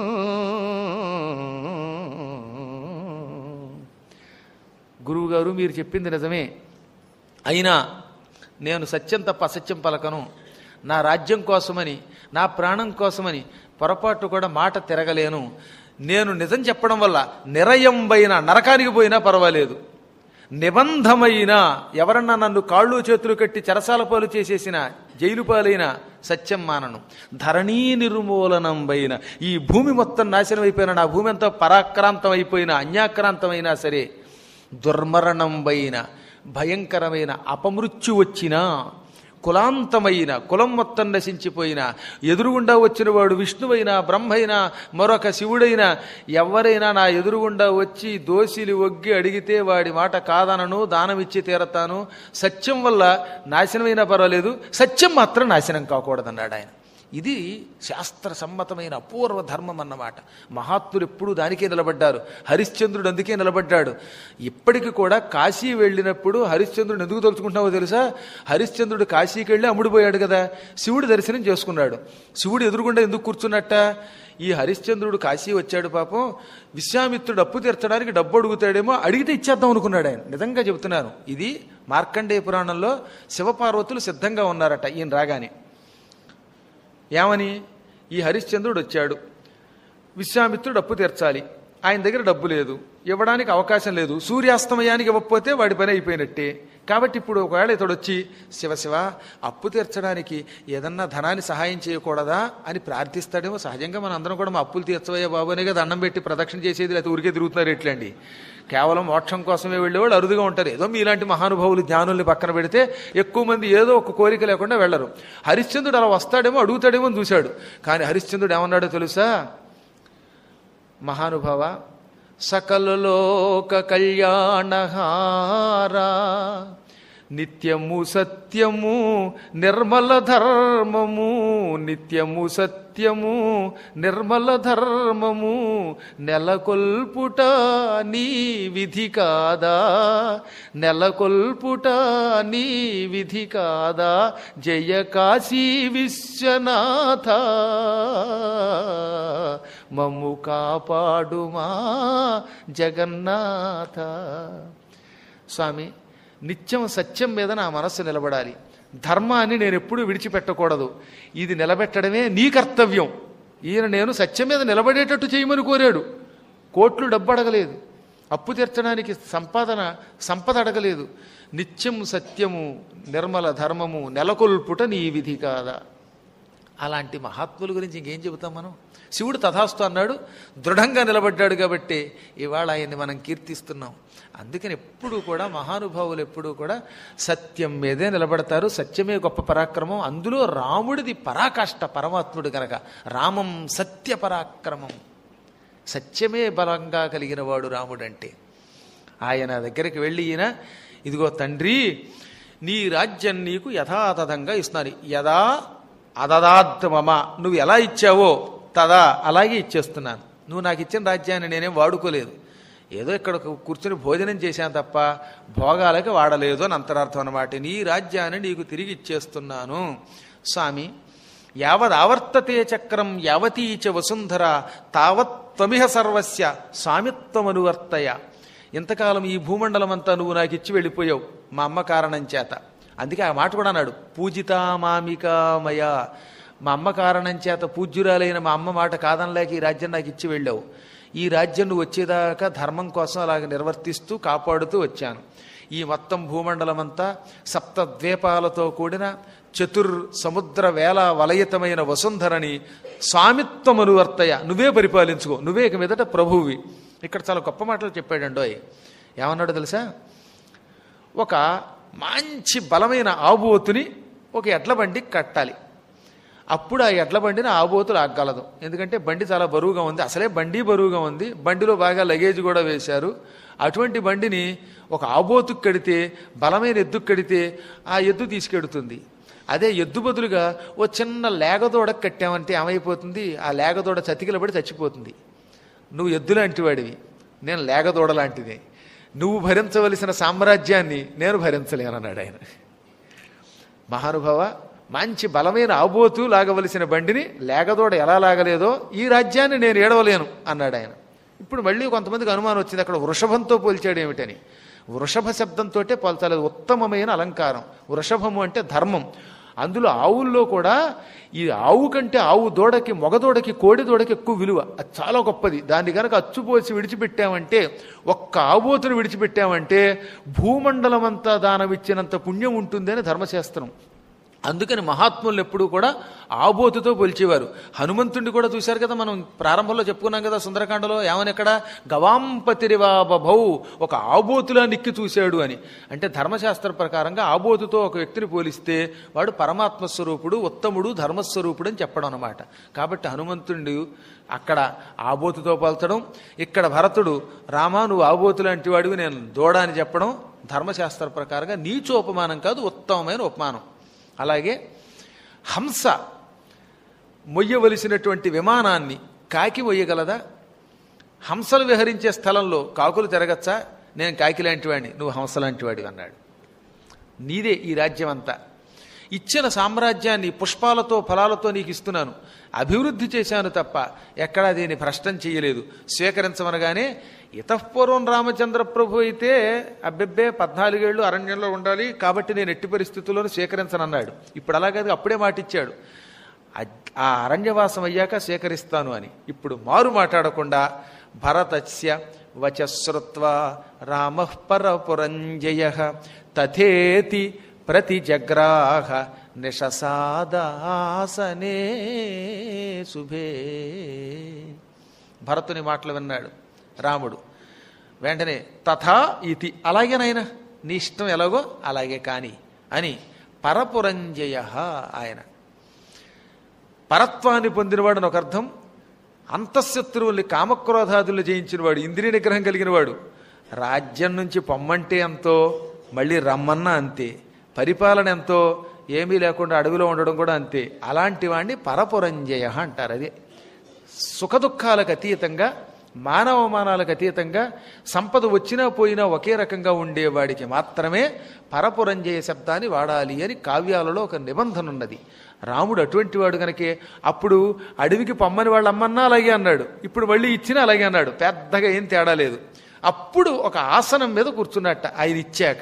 గురువుగారు మీరు చెప్పింది నిజమే అయినా నేను సత్యం తప్ప అసత్యం పలకను నా రాజ్యం కోసమని నా ప్రాణం కోసమని పొరపాటు కూడా మాట తిరగలేను నేను నిజం చెప్పడం వల్ల నిరయంబైన నరకానికి పోయినా పర్వాలేదు నిబంధమైన ఎవరన్నా నన్ను కాళ్ళు చేతులు కట్టి చెరసాల పాలు చేసేసిన జైలు పాలైన సత్యం మానను ధరణీ నిర్మూలనం పైన ఈ భూమి మొత్తం నాశనం అయిపోయిన నా భూమి అంతా పరాక్రాంతం అయిపోయిన అన్యాక్రాంతమైనా సరే దుర్మరణం పైన భయంకరమైన అపమృత్యు వచ్చినా కులాంతమైన కులం మొత్తం నశించిపోయిన ఎదురుగుండా వచ్చిన వాడు విష్ణువైనా బ్రహ్మైనా మరొక శివుడైనా ఎవరైనా నా ఎదురుగుండా వచ్చి దోసిలి ఒగ్గి అడిగితే వాడి మాట కాదనను దానమిచ్చి తీరతాను సత్యం వల్ల నాశనమైనా పర్వాలేదు సత్యం మాత్రం నాశనం కాకూడదన్నాడు ఆయన ఇది శాస్త్ర సమ్మతమైన అపూర్వ ధర్మం అన్నమాట మహాత్ములు ఎప్పుడూ దానికే నిలబడ్డారు హరిశ్చంద్రుడు అందుకే నిలబడ్డాడు ఇప్పటికి కూడా కాశీ వెళ్ళినప్పుడు హరిశ్చంద్రుడు ఎందుకు తలుచుకుంటున్నావో తెలుసా హరిశ్చంద్రుడు కాశీకి వెళ్ళి అమ్ముడిపోయాడు కదా శివుడి దర్శనం చేసుకున్నాడు శివుడు ఎదురుగుండా ఎందుకు కూర్చున్నట్ట ఈ హరిశ్చంద్రుడు కాశీ వచ్చాడు పాపం విశ్వామిత్రుడు అప్పు తీర్చడానికి డబ్బు అడుగుతాడేమో అడిగితే ఇచ్చేద్దాం అనుకున్నాడు ఆయన నిజంగా చెబుతున్నాను ఇది మార్కండేయ పురాణంలో శివపార్వతులు సిద్ధంగా ఉన్నారట ఈయన రాగానే ఏమని ఈ హరిశ్చంద్రుడు వచ్చాడు విశ్వామిత్రుడు అప్పు తీర్చాలి ఆయన దగ్గర డబ్బు లేదు ఇవ్వడానికి అవకాశం లేదు సూర్యాస్తమయానికి ఇవ్వకపోతే వాడి పని అయిపోయినట్టే కాబట్టి ఇప్పుడు ఒకవేళ ఇతడు వచ్చి శివ శివ అప్పు తీర్చడానికి ఏదన్నా ధనాన్ని సహాయం చేయకూడదా అని ప్రార్థిస్తాడేమో సహజంగా మన అందరం కూడా మా అప్పులు తీర్చవయ్యా బాబు అనే కదా దండం పెట్టి ప్రదక్షిణ చేసేది లేకపోతే ఊరికే తిరుగుతున్నారు ఎట్లండి కేవలం మోక్షం కోసమే వెళ్ళేవాళ్ళు అరుదుగా ఉంటారు ఏదో మీలాంటి మహానుభావులు జ్ఞానుల్ని పక్కన పెడితే ఎక్కువ మంది ఏదో ఒక కోరిక లేకుండా వెళ్ళరు హరిశ్చంద్రుడు అలా వస్తాడేమో అడుగుతాడేమో అని చూశాడు కానీ హరిశ్చంద్రుడు ఏమన్నాడో తెలుసా మహానుభావ సకలలోక కళ్యాణహారా నిత్యము సత్యము నిర్మల ధర్మము నిత్యము సత్యము నిర్మల ధర్మము నెలకొల్పుట నీ విధి కాదా నెలకొల్పుట నీ విధి కాదా జయ కాశీ విశ్వనాథ మమ్ము కాపాడుమా జగన్నాథ స్వామి నిత్యం సత్యం మీద నా మనస్సు నిలబడాలి ధర్మాన్ని నేను ఎప్పుడూ విడిచిపెట్టకూడదు ఇది నిలబెట్టడమే నీ కర్తవ్యం ఈయన నేను సత్యం మీద నిలబడేటట్టు చేయమని కోరాడు కోట్లు డబ్బు అడగలేదు అప్పు తీర్చడానికి సంపాదన సంపద అడగలేదు నిత్యం సత్యము నిర్మల ధర్మము నెలకొల్పుట నీ విధి కాదా అలాంటి మహాత్ముల గురించి ఇంకేం చెబుతాం మనం శివుడు తథాస్తు అన్నాడు దృఢంగా నిలబడ్డాడు కాబట్టి ఇవాళ ఆయన్ని మనం కీర్తిస్తున్నాం అందుకని ఎప్పుడూ కూడా మహానుభావులు ఎప్పుడూ కూడా సత్యం మీదే నిలబడతారు సత్యమే గొప్ప పరాక్రమం అందులో రాముడిది పరాకాష్ట పరమాత్ముడు కనుక రామం సత్య పరాక్రమం సత్యమే బలంగా కలిగిన వాడు రాముడంటే ఆయన దగ్గరికి వెళ్ళి ఈయన ఇదిగో తండ్రి నీ రాజ్యం నీకు యథాతథంగా ఇస్తున్నాను యథా అదదాత్ మమ నువ్వు ఎలా ఇచ్చావో తదా అలాగే ఇచ్చేస్తున్నాను నువ్వు నాకు ఇచ్చిన రాజ్యాన్ని నేనేం వాడుకోలేదు ఏదో ఇక్కడ కూర్చుని భోజనం చేశాను తప్ప భోగాలకి వాడలేదు అని అంతరార్థం అన్నమాట నీ రాజ్యాన్ని నీకు తిరిగి ఇచ్చేస్తున్నాను స్వామి యావద్ ఆవర్తతే చక్రం యావతీచ వసుంధర తావత్ త్వమిహ సర్వస్య స్వామిత్వమనువర్తయ ఇంతకాలం ఈ భూమండలం అంతా నువ్వు నాకు ఇచ్చి వెళ్ళిపోయావు మా అమ్మ కారణం చేత అందుకే ఆ మాట కూడా అన్నాడు పూజితా మామికామయ మా అమ్మ కారణం చేత పూజ్యురాలైన మా అమ్మ మాట కాదనలేక ఈ రాజ్యం నాకు ఇచ్చి వెళ్ళావు ఈ రాజ్యం నువ్వు వచ్చేదాకా ధర్మం కోసం అలాగ నిర్వర్తిస్తూ కాపాడుతూ వచ్చాను ఈ మొత్తం భూమండలమంతా సప్త ద్వీపాలతో కూడిన చతుర్ సముద్ర వేల వలయితమైన వసుంధరని స్వామిత్వమనువర్తయ నువ్వే పరిపాలించుకో నువ్వే ఇక మీదట ప్రభువి ఇక్కడ చాలా గొప్ప మాటలు చెప్పాడండోయ్ ఏమన్నాడు తెలుసా ఒక మంచి బలమైన ఆబోతుని ఒక ఎడ్ల బండి కట్టాలి అప్పుడు ఆ ఎడ్ల బండిని ఆబోతులు ఆగలదు ఎందుకంటే బండి చాలా బరువుగా ఉంది అసలే బండి బరువుగా ఉంది బండిలో బాగా లగేజ్ కూడా వేశారు అటువంటి బండిని ఒక ఆబోతుకు కడితే బలమైన ఎద్దుకు కడితే ఆ ఎద్దు తీసుకెడుతుంది అదే ఎద్దు బదులుగా ఓ చిన్న లేగదోడ కట్టామంటే ఏమైపోతుంది ఆ లేగదోడ చతికిలబడి చచ్చిపోతుంది నువ్వు ఎద్దులాంటి వాడివి నేను లేగదోడ లాంటిది నువ్వు భరించవలసిన సామ్రాజ్యాన్ని నేను భరించలేనన్నాడు ఆయన మహానుభావ మంచి బలమైన ఆబోతు లాగవలసిన బండిని లేగదోడ ఎలా లాగలేదో ఈ రాజ్యాన్ని నేను ఏడవలేను అన్నాడు ఆయన ఇప్పుడు మళ్ళీ కొంతమందికి అనుమానం వచ్చింది అక్కడ వృషభంతో పోల్చాడు ఏమిటని వృషభ శబ్దంతో పోల్చలేదు ఉత్తమమైన అలంకారం వృషభము అంటే ధర్మం అందులో ఆవుల్లో కూడా ఈ ఆవు కంటే ఆవు దూడకి మగ దూడకి కోడి దూడకి ఎక్కువ విలువ అది చాలా గొప్పది దాన్ని కనుక అచ్చుపోసి విడిచిపెట్టామంటే ఒక్క ఆబోతును విడిచిపెట్టామంటే భూమండలం అంతా దానమిచ్చినంత పుణ్యం ఉంటుంది అని ధర్మశాస్త్రం అందుకని మహాత్ములు ఎప్పుడూ కూడా ఆబోతుతో పోల్చేవారు హనుమంతుడిని కూడా చూశారు కదా మనం ప్రారంభంలో చెప్పుకున్నాం కదా సుందరకాండలో ఏమని ఎక్కడ గవాంపతిరివా బభౌ ఒక ఆబోతులా నిక్కి చూశాడు అని అంటే ధర్మశాస్త్ర ప్రకారంగా ఆబోతుతో ఒక వ్యక్తిని పోలిస్తే వాడు పరమాత్మ స్వరూపుడు ఉత్తముడు ధర్మస్వరూపుడు అని చెప్పడం అనమాట కాబట్టి హనుమంతుడు అక్కడ ఆబోతుతో పోల్చడం ఇక్కడ భరతుడు రామా నువ్వు ఆబోతు లాంటి వాడివి నేను దూడ అని చెప్పడం ధర్మశాస్త్ర ప్రకారంగా నీచోపమానం కాదు ఉత్తమమైన ఉపమానం అలాగే హంస మొయ్యవలసినటువంటి విమానాన్ని కాకి మొయ్యగలదా హంసలు విహరించే స్థలంలో కాకులు తిరగచ్చా నేను కాకి లాంటివాడిని నువ్వు హంస లాంటివాడివి అన్నాడు నీదే ఈ రాజ్యం అంతా ఇచ్చిన సామ్రాజ్యాన్ని పుష్పాలతో ఫలాలతో నీకు ఇస్తున్నాను అభివృద్ధి చేశాను తప్ప ఎక్కడా దీన్ని భ్రష్టం చేయలేదు స్వీకరించమనగానే ఇతఃపూర్వం రామచంద్ర ప్రభు అయితే అబ్బెబ్బే పద్నాలుగేళ్లు అరణ్యంలో ఉండాలి కాబట్టి నేను ఎట్టి పరిస్థితుల్లోనూ స్వీకరించనన్నాడు ఇప్పుడు అలాగే అప్పుడే మాటిచ్చాడు అద్- ఆ అరణ్యవాసం అయ్యాక స్వీకరిస్తాను అని ఇప్పుడు మారు మాట్లాడకుండా భరతస్య వచశ్రుత్వా రామ పరపురంజయ తథేతి ప్రతి జగ్రాహ నిషసాదాసనే శుభే భరతుని మాటలు విన్నాడు రాముడు వెంటనే తథా ఇతి అలాగేనైనా నీ ఇష్టం ఎలాగో అలాగే కాని అని పరపురంజయ ఆయన పరత్వాన్ని పొందినవాడు అని ఒక అర్థం అంతఃశత్రువుల్ని కామక్రోధాదులు జయించినవాడు ఇంద్రియ నిగ్రహం కలిగినవాడు రాజ్యం నుంచి పొమ్మంటే ఎంతో మళ్ళీ రమ్మన్నా అంతే పరిపాలన ఎంతో ఏమీ లేకుండా అడవిలో ఉండడం కూడా అంతే అలాంటి వాడిని పరపురంజయ అంటారు అదే సుఖదుఖాలకు అతీతంగా మానవమానాలకు అతీతంగా సంపద వచ్చినా పోయినా ఒకే రకంగా ఉండేవాడికి మాత్రమే పరపురంజయ శబ్దాన్ని వాడాలి అని కావ్యాలలో ఒక నిబంధన ఉన్నది రాముడు అటువంటి వాడు గనకే అప్పుడు అడవికి పమ్మని వాళ్ళు అమ్మన్నా అలాగే అన్నాడు ఇప్పుడు మళ్ళీ ఇచ్చినా అలాగే అన్నాడు పెద్దగా ఏం తేడా లేదు అప్పుడు ఒక ఆసనం మీద కూర్చున్నట్ట ఆయన ఇచ్చాక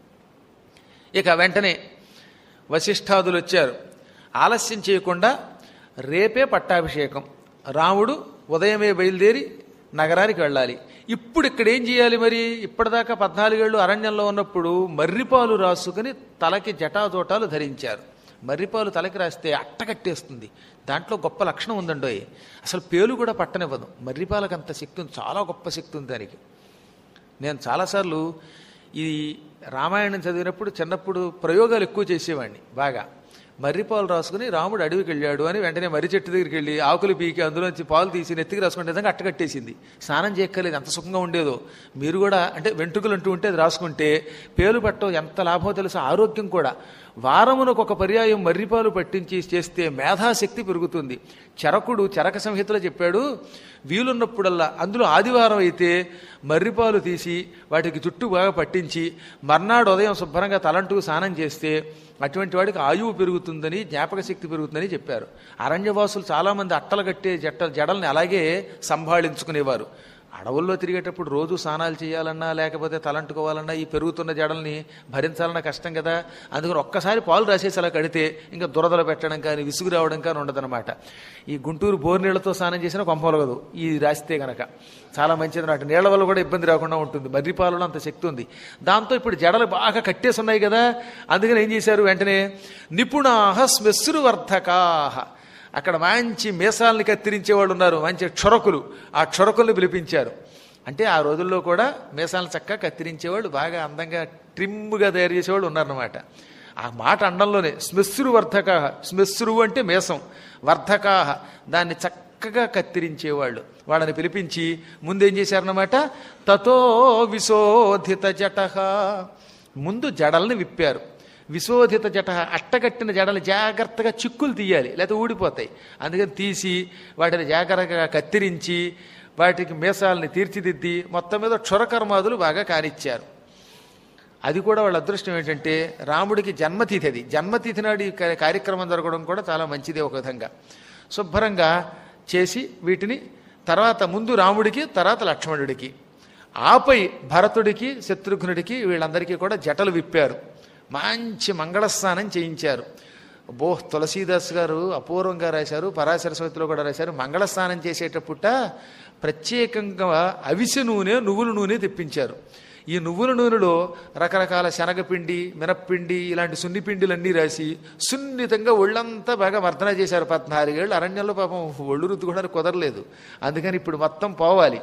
ఇక వెంటనే వశిష్ఠాదులు వచ్చారు ఆలస్యం చేయకుండా రేపే పట్టాభిషేకం రాముడు ఉదయమే బయలుదేరి నగరానికి వెళ్ళాలి ఇప్పుడు ఇక్కడ ఏం చేయాలి మరి ఇప్పటిదాకా పద్నాలుగేళ్ళు అరణ్యంలో ఉన్నప్పుడు మర్రిపాలు రాసుకుని తలకి జటాజోటాలు ధరించారు మర్రిపాలు తలకి రాస్తే అట్టకట్టేస్తుంది దాంట్లో గొప్ప లక్షణం ఉందండోయ్ అసలు పేలు కూడా పట్టనివ్వదు మర్రిపాలకు అంత శక్తి ఉంది చాలా గొప్ప శక్తి ఉంది దానికి నేను చాలాసార్లు ఈ రామాయణం చదివినప్పుడు చిన్నప్పుడు ప్రయోగాలు ఎక్కువ చేసేవాడిని బాగా మర్రి పాలు రాసుకుని రాముడు అడవికి వెళ్ళాడు అని వెంటనే మర్రి చెట్టు దగ్గరికి వెళ్ళి ఆకులు పీకి అందులోంచి పాలు తీసి నెత్తికి రాసుకునే విధంగా అట్టకట్టేసింది స్నానం చేయక్కర్లేదు ఎంత సుఖంగా ఉండేదో మీరు కూడా అంటే వెంట్రుకలు అంటూ ఉంటే అది రాసుకుంటే పేలు పట్టడం ఎంత లాభమో తెలుసు ఆరోగ్యం కూడా వారమునకు ఒక పర్యాయం మర్రిపాలు పట్టించి చేస్తే మేధాశక్తి పెరుగుతుంది చరకుడు చరక సంహితలో చెప్పాడు వీలున్నప్పుడల్లా అందులో ఆదివారం అయితే మర్రిపాలు తీసి వాటికి చుట్టూ బాగా పట్టించి మర్నాడు ఉదయం శుభ్రంగా తలంటూ స్నానం చేస్తే అటువంటి వాడికి ఆయువు పెరుగుతుందని జ్ఞాపక శక్తి పెరుగుతుందని చెప్పారు అరణ్యవాసులు చాలామంది అట్టలు కట్టే జట్ట జడల్ని అలాగే సంభాళించుకునేవారు అడవుల్లో తిరిగేటప్పుడు రోజు స్నానాలు చేయాలన్నా లేకపోతే తలంటుకోవాలన్నా ఈ పెరుగుతున్న జడల్ని భరించాలన్నా కష్టం కదా అందుకని ఒక్కసారి పాలు రాసేసి అలా కడితే ఇంకా దురదలు పెట్టడం కానీ విసుగు రావడం కానీ ఉండదన్నమాట ఈ గుంటూరు బోర్ నీళ్లతో స్నానం చేసినా కొంపలగదు ఈ రాస్తే గనక చాలా మంచిది నాటి నీళ్ల వల్ల కూడా ఇబ్బంది రాకుండా ఉంటుంది మర్రి పాలలో అంత శక్తి ఉంది దాంతో ఇప్పుడు జడలు బాగా కట్టేసి ఉన్నాయి కదా అందుకని ఏం చేశారు వెంటనే నిపుణాహ శ్మశ్రువర్ధకాహ అక్కడ మంచి మీసాలని కత్తిరించే వాళ్ళు ఉన్నారు మంచి క్షొరకులు ఆ క్షొరకుల్ని పిలిపించారు అంటే ఆ రోజుల్లో కూడా మీసాలను చక్కగా కత్తిరించేవాళ్ళు బాగా అందంగా ట్రిమ్గా తయారు చేసేవాళ్ళు ఉన్నారన్నమాట ఆ మాట అండంలోనే స్మెస్సురు వర్ధకాహ స్మెస్సురు అంటే మేసం వర్ధకాహ దాన్ని చక్కగా కత్తిరించేవాళ్ళు వాళ్ళని పిలిపించి ముందేం చేశారన్నమాట తతో విశోధిత జటహ ముందు జడల్ని విప్పారు విశోధిత జట అట్టగట్టిన జడలు జాగ్రత్తగా చిక్కులు తీయాలి లేకపోతే ఊడిపోతాయి అందుకని తీసి వాటిని జాగ్రత్తగా కత్తిరించి వాటికి మీసాలని తీర్చిదిద్ది మొత్తం మీద క్షురకర్మాదులు బాగా కానిచ్చారు అది కూడా వాళ్ళ అదృష్టం ఏంటంటే రాముడికి జన్మతిథి అది జన్మతిథి నాడు ఈ కా- కార్యక్రమం జరగడం కూడా చాలా మంచిదే ఒక విధంగా శుభ్రంగా చేసి వీటిని తర్వాత ముందు రాముడికి తర్వాత లక్ష్మణుడికి ఆపై భరతుడికి శత్రుఘ్నుడికి వీళ్ళందరికీ కూడా జటలు విప్పారు మంచి మంగళస్నానం చేయించారు బో తులసీదాస్ గారు అపూర్వంగా రాశారు పరాశర సమితిలో కూడా రాశారు మంగళస్నానం చేసేటప్పుట ప్రత్యేకంగా అవిసె నూనె నువ్వుల నూనె తెప్పించారు ఈ నువ్వుల నూనెలో రకరకాల శనగపిండి మినప్పిండి ఇలాంటి సున్ని పిండిలన్నీ రాసి సున్నితంగా ఒళ్ళంతా బాగా మర్దన చేశారు పద్నాలుగేళ్ళు అరణ్యంలో పాపం ఒళ్ళు రుద్దుకోవడానికి కుదరలేదు అందుకని ఇప్పుడు మొత్తం పోవాలి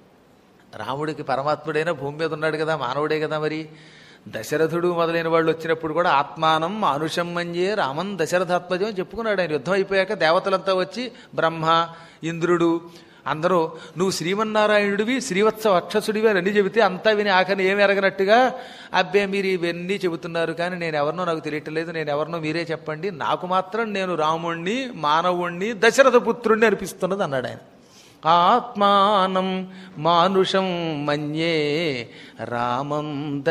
రాముడికి పరమాత్ముడైన భూమి మీద ఉన్నాడు కదా మానవుడే కదా మరి దశరథుడు మొదలైన వాళ్ళు వచ్చినప్పుడు కూడా ఆత్మానం మానుషం మంజే రామన్ దశరథాత్మజం అని చెప్పుకున్నాడు ఆయన యుద్ధం అయిపోయాక దేవతలంతా వచ్చి బ్రహ్మ ఇంద్రుడు అందరూ నువ్వు శ్రీమన్నారాయణుడివి శ్రీవత్స అక్షసుడివి అని అన్ని చెబితే అంతా విని ఆఖరిని ఏమి ఎరగనట్టుగా అబ్బే మీరు ఇవన్నీ చెబుతున్నారు కానీ నేను ఎవరినో నాకు తెలియట్లేదు నేను ఎవరినో మీరే చెప్పండి నాకు మాత్రం నేను రాముణ్ణి మానవుణ్ణి దశరథ పుత్రుణ్ణి అనిపిస్తున్నది అన్నాడు ఆయన ఆత్మానం మానుషం మన్యే రామం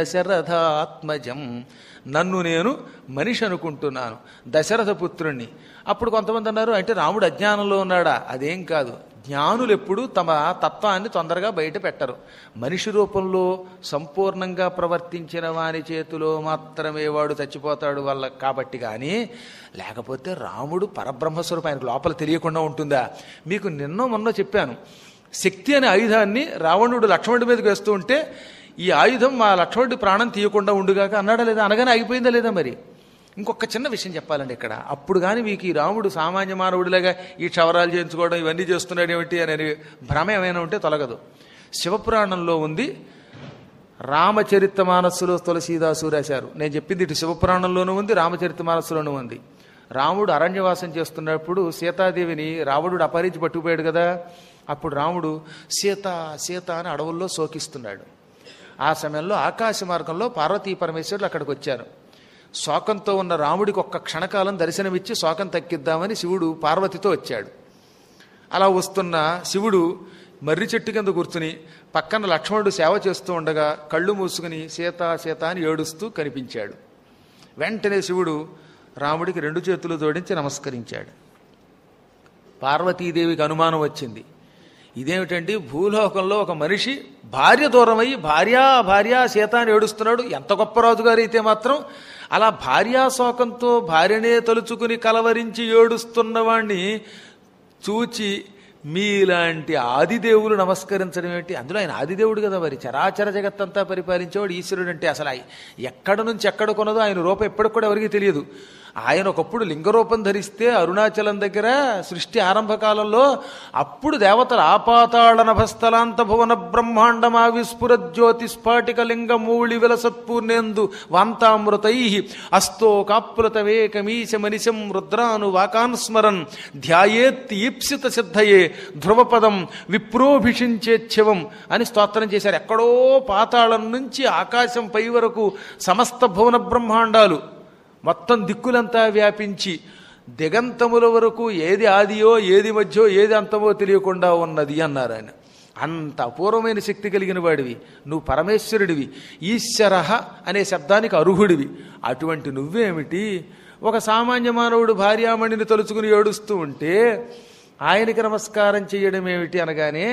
దశరథాత్మజం నన్ను నేను మనిషి అనుకుంటున్నాను దశరథ పుత్రుణ్ణి అప్పుడు కొంతమంది అన్నారు అంటే రాముడు అజ్ఞానంలో ఉన్నాడా అదేం కాదు జ్ఞానులు ఎప్పుడు తమ తత్వాన్ని తొందరగా బయట పెట్టరు మనిషి రూపంలో సంపూర్ణంగా ప్రవర్తించిన వాని చేతిలో మాత్రమే వాడు చచ్చిపోతాడు వల్ల కాబట్టి కానీ లేకపోతే రాముడు పరబ్రహ్మస్వరూపం ఆయనకు లోపల తెలియకుండా ఉంటుందా మీకు నిన్న మొన్న చెప్పాను శక్తి అనే ఆయుధాన్ని రావణుడు లక్ష్మణుడి మీదకి వేస్తూ ఉంటే ఈ ఆయుధం మా లక్ష్మణుడి ప్రాణం తీయకుండా ఉండుగాక అన్నాడా లేదా అనగానే ఆగిపోయిందా లేదా మరి ఇంకొక చిన్న విషయం చెప్పాలండి ఇక్కడ అప్పుడు కానీ మీకు ఈ రాముడు సామాన్య మానవుడిలాగా ఈ క్షవరాలు చేయించుకోవడం ఇవన్నీ చేస్తున్నాడు ఏమిటి అనే భ్రమ ఏమైనా ఉంటే తొలగదు శివపురాణంలో ఉంది రామచరిత మానస్సులో తులసీదాసు రాశారు నేను చెప్పింది ఇటు శివపురాణంలోనూ ఉంది రామచరిత మానస్సులోనూ ఉంది రాముడు అరణ్యవాసం చేస్తున్నప్పుడు సీతాదేవిని రావణుడు అపహరించి పట్టుకుపోయాడు కదా అప్పుడు రాముడు సీత సీత అని అడవుల్లో శోకిస్తున్నాడు ఆ సమయంలో ఆకాశ మార్గంలో పార్వతీ పరమేశ్వరులు అక్కడికి వచ్చారు శోకంతో ఉన్న రాముడికి ఒక్క క్షణకాలం దర్శనమిచ్చి శోకం తగ్గిద్దామని శివుడు పార్వతితో వచ్చాడు అలా వస్తున్న శివుడు మర్రి చెట్టు కింద కూర్చుని పక్కన లక్ష్మణుడు సేవ చేస్తూ ఉండగా కళ్ళు మూసుకుని సీత సీత అని ఏడుస్తూ కనిపించాడు వెంటనే శివుడు రాముడికి రెండు చేతులు జోడించి నమస్కరించాడు పార్వతీదేవికి అనుమానం వచ్చింది ఇదేమిటండి భూలోకంలో ఒక మనిషి భార్య దూరమయ్యి భార్యా భార్య సీత అని ఏడుస్తున్నాడు ఎంత గొప్ప రాజుగారు అయితే మాత్రం అలా భార్యా శోకంతో భార్యనే తలుచుకుని కలవరించి ఏడుస్తున్నవాణ్ణి చూచి మీలాంటి ఆదిదేవులు నమస్కరించడం ఏంటి అందులో ఆయన ఆదిదేవుడు కదా మరి చరాచర జగత్తంతా పరిపాలించేవాడు ఈశ్వరుడు అంటే అసలు ఆయ- ఎక్కడ నుంచి ఎక్కడ కొనదో ఆయన రూపం ఎప్పటికి కూడా ఎవరికి తెలియదు ఆయన ఒకప్పుడు లింగరూపం ధరిస్తే అరుణాచలం దగ్గర సృష్టి ఆరంభ కాలంలో అప్పుడు దేవతలు ఆపాతాళ నభస్థలాంత భువన బ్రహ్మాండమా విస్ఫుర జ్యోతి స్ఫాటిక లింగ మూళి విలసత్పూర్ణేందు వాంతామృతై అస్తో కాప్లుతవేకమీశ మనిశం రుద్రాను వాకాన్ స్మరన్ ధ్యాయేత్ ఈప్సిత సిద్ధయే ధ్రువపదం విప్రోభిషించేచ్ఛవం అని స్తోత్రం చేశారు ఎక్కడో పాతాళం నుంచి ఆకాశం పై వరకు సమస్త భువన బ్రహ్మాండాలు మొత్తం దిక్కులంతా వ్యాపించి దిగంతముల వరకు ఏది ఆదియో ఏది మధ్యో ఏది అంతమో తెలియకుండా ఉన్నది అన్నారు ఆయన అంత అపూర్వమైన శక్తి కలిగిన వాడివి నువ్వు పరమేశ్వరుడివి ఈశ్వర అనే శబ్దానికి అర్హుడివి అటువంటి నువ్వేమిటి ఒక సామాన్య మానవుడు భార్యామణిని తలుచుకుని ఏడుస్తూ ఉంటే ఆయనకి నమస్కారం చేయడం ఏమిటి అనగానే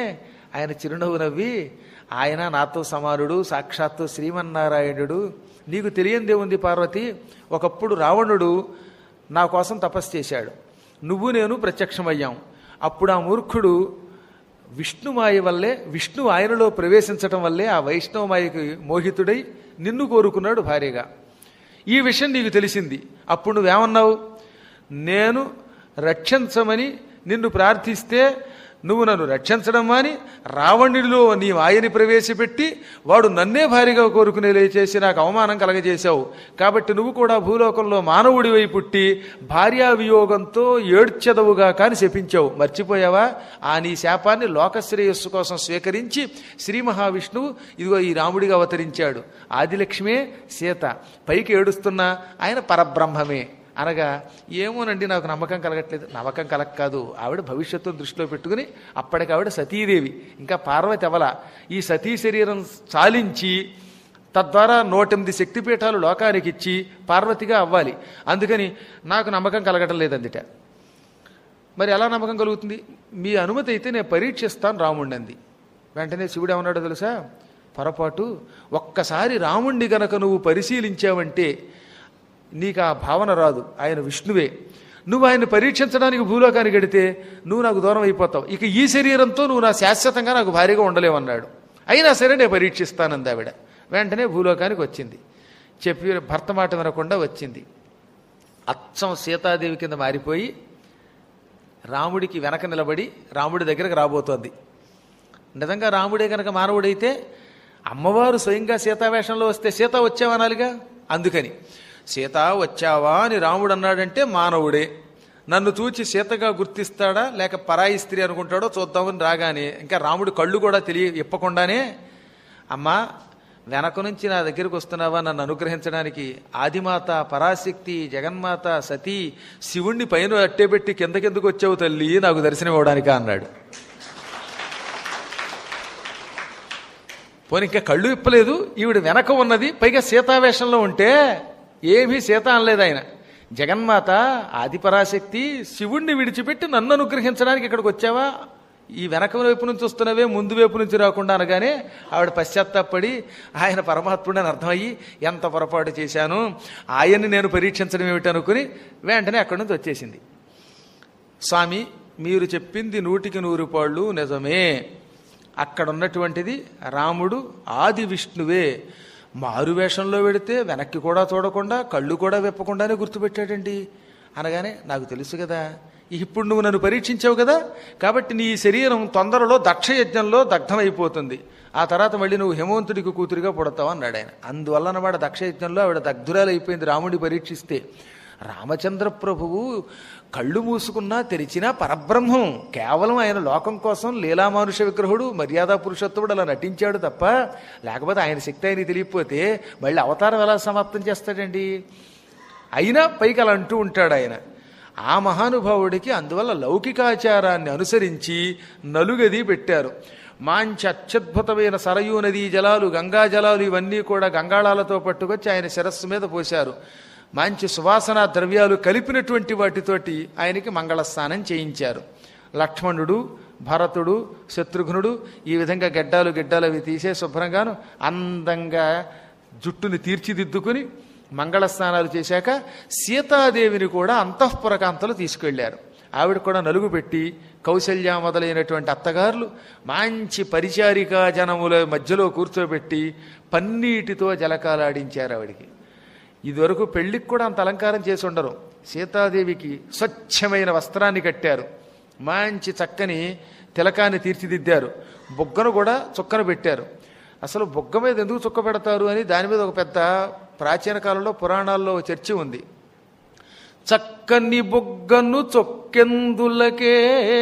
ఆయన చిరునవ్వు నవ్వి ఆయన నాతో సమానుడు సాక్షాత్తు శ్రీమన్నారాయణుడు నీకు తెలియందే ఉంది పార్వతి ఒకప్పుడు రావణుడు నా కోసం తపస్సు చేశాడు నువ్వు నేను ప్రత్యక్షమయ్యాం అప్పుడు ఆ మూర్ఖుడు విష్ణుమాయ వల్లే విష్ణు ఆయనలో ప్రవేశించటం వల్లే ఆ వైష్ణవమాయకి మోహితుడై నిన్ను కోరుకున్నాడు భార్యగా ఈ విషయం నీకు తెలిసింది అప్పుడు నువ్వేమన్నావు నేను రక్షించమని నిన్ను ప్రార్థిస్తే నువ్వు నన్ను రక్షించడం మాని రావణుడిలో నీ మాయని ప్రవేశపెట్టి వాడు నన్నే భారీగా కోరుకునేలే చేసి నాకు అవమానం కలగజేశావు కాబట్టి నువ్వు కూడా భూలోకంలో మానవుడివై పుట్టి భార్యా వియోగంతో ఏడ్చెదవుగా కాని శపించావు మర్చిపోయావా ఆ నీ శాపాన్ని లోకశ్రేయస్సు కోసం స్వీకరించి శ్రీ మహావిష్ణువు ఇదిగో ఈ రాముడిగా అవతరించాడు ఆదిలక్ష్మే సీత పైకి ఏడుస్తున్న ఆయన పరబ్రహ్మమే అనగా ఏమోనండి నాకు నమ్మకం కలగట్లేదు నమ్మకం కలగ కాదు ఆవిడ భవిష్యత్తును దృష్టిలో పెట్టుకుని అప్పటికి ఆవిడ సతీదేవి ఇంకా పార్వతి అవల ఈ సతీ శరీరం చాలించి తద్వారా నూటెనిమిది శక్తిపీఠాలు లోకానికి ఇచ్చి పార్వతిగా అవ్వాలి అందుకని నాకు నమ్మకం కలగటం లేదందిట మరి ఎలా నమ్మకం కలుగుతుంది మీ అనుమతి అయితే నేను పరీక్షిస్తాను రాముడిని అంది వెంటనే శివుడు ఏమన్నాడో తెలుసా పొరపాటు ఒక్కసారి రాముణ్ణి గనక నువ్వు పరిశీలించావంటే నీకు ఆ భావన రాదు ఆయన విష్ణువే నువ్వు ఆయన్ని పరీక్షించడానికి భూలోకానికి వెడితే నువ్వు నాకు దూరం అయిపోతావు ఇక ఈ శరీరంతో నువ్వు నా శాశ్వతంగా నాకు భారీగా ఉండలేవన్నాడు అయినా సరే నేను పరీక్షిస్తానంది ఆవిడ వెంటనే భూలోకానికి వచ్చింది చెప్పి భర్త మాట వినకుండా వచ్చింది అచ్చం సీతాదేవి కింద మారిపోయి రాముడికి వెనక నిలబడి రాముడి దగ్గరకు రాబోతోంది నిజంగా రాముడే కనుక మానవుడైతే అమ్మవారు స్వయంగా సీతావేషంలో వస్తే సీత వచ్చావనాలిగా అందుకని సీత వచ్చావా అని రాముడు అన్నాడంటే మానవుడే నన్ను చూచి సీతగా గుర్తిస్తాడా లేక పరాయి స్త్రీ అనుకుంటాడో చూద్దామని రాగానే ఇంకా రాముడి కళ్ళు కూడా తెలియ ఇప్పకుండానే అమ్మా వెనక నుంచి నా దగ్గరికి వస్తున్నావా నన్ను అనుగ్రహించడానికి ఆదిమాత పరాశక్తి జగన్మాత సతీ శివుణ్ణి పైన అట్టేపెట్టి కిందకెందుకు వచ్చావు తల్లి నాకు దర్శనం ఇవ్వడానికా అన్నాడు పోనీ ఇంకా కళ్ళు ఇప్పలేదు ఈవిడ వెనక ఉన్నది పైగా సీతావేషంలో ఉంటే ఏమీ సీత అనలేదు ఆయన జగన్మాత ఆదిపరాశక్తి శివుణ్ణి విడిచిపెట్టి నన్ను అనుగ్రహించడానికి ఇక్కడికి వచ్చావా ఈ వెనక వైపు నుంచి వస్తున్నవే ముందు వైపు నుంచి రాకుండా అనగానే ఆవిడ పశ్చాత్తాపడి ఆయన పరమాత్ముడు అని అర్థమయ్యి ఎంత పొరపాటు చేశాను ఆయన్ని నేను పరీక్షించడం ఏమిటి అనుకుని వెంటనే అక్కడి నుంచి వచ్చేసింది స్వామి మీరు చెప్పింది నూటికి నూరు పాళ్ళు నిజమే అక్కడ ఉన్నటువంటిది రాముడు ఆది విష్ణువే మారు వేషంలో వెడితే వెనక్కి కూడా చూడకుండా కళ్ళు కూడా విప్పకుండానే గుర్తుపెట్టాడండి అనగానే నాకు తెలుసు కదా ఇప్పుడు నువ్వు నన్ను పరీక్షించావు కదా కాబట్టి నీ శరీరం తొందరలో దక్షయజ్ఞంలో దగ్ధమైపోతుంది ఆ తర్వాత మళ్ళీ నువ్వు హేమంతుడికి కూతురిగా పుడతావు అన్నాడు ఆయన అందువల్ల అన్నమాట దక్షయజ్ఞంలో ఆవిడ దగ్ధురాలైపోయింది రాముడి పరీక్షిస్తే రామచంద్ర ప్రభువు కళ్ళు మూసుకున్నా తెరిచినా పరబ్రహ్మం కేవలం ఆయన లోకం కోసం లీలామానుష విగ్రహుడు మర్యాదా పురుషోత్తముడు అలా నటించాడు తప్ప లేకపోతే ఆయన శక్తి ఆయన తెలియకపోతే మళ్ళీ అవతారం ఎలా సమాప్తం చేస్తాడండి అయినా పైకి అలా అంటూ ఉంటాడు ఆయన ఆ మహానుభావుడికి అందువల్ల లౌకికాచారాన్ని అనుసరించి నలుగది పెట్టారు మంచి అత్యద్భుతమైన సరయూ నదీ జలాలు గంగా జలాలు ఇవన్నీ కూడా గంగాళాలతో పట్టుకొచ్చి ఆయన శిరస్సు మీద పోశారు మంచి సువాసన ద్రవ్యాలు కలిపినటువంటి వాటితోటి ఆయనకి మంగళ స్నానం చేయించారు లక్ష్మణుడు భరతుడు శత్రుఘ్నుడు ఈ విధంగా గడ్డాలు గిడ్డాలు అవి తీసే శుభ్రంగాను అందంగా జుట్టుని తీర్చిదిద్దుకుని మంగళ స్నానాలు చేశాక సీతాదేవిని కూడా అంతఃపురకాంతలు తీసుకెళ్లారు ఆవిడ కూడా నలుగు పెట్టి కౌశల్య మొదలైనటువంటి అత్తగారులు మంచి పరిచారికా జనముల మధ్యలో కూర్చోబెట్టి పన్నీటితో జలకాలాడించారు ఆవిడికి ఇదివరకు పెళ్లికి కూడా అంత అలంకారం చేసి ఉండరు సీతాదేవికి స్వచ్ఛమైన వస్త్రాన్ని కట్టారు మంచి చక్కని తిలకాన్ని తీర్చిదిద్దారు బొగ్గను కూడా చుక్కను పెట్టారు అసలు బొగ్గ మీద ఎందుకు చుక్క పెడతారు అని దాని మీద ఒక పెద్ద ప్రాచీన కాలంలో పురాణాల్లో చర్చ ఉంది చక్కని బొగ్గను చొక్కెందులకే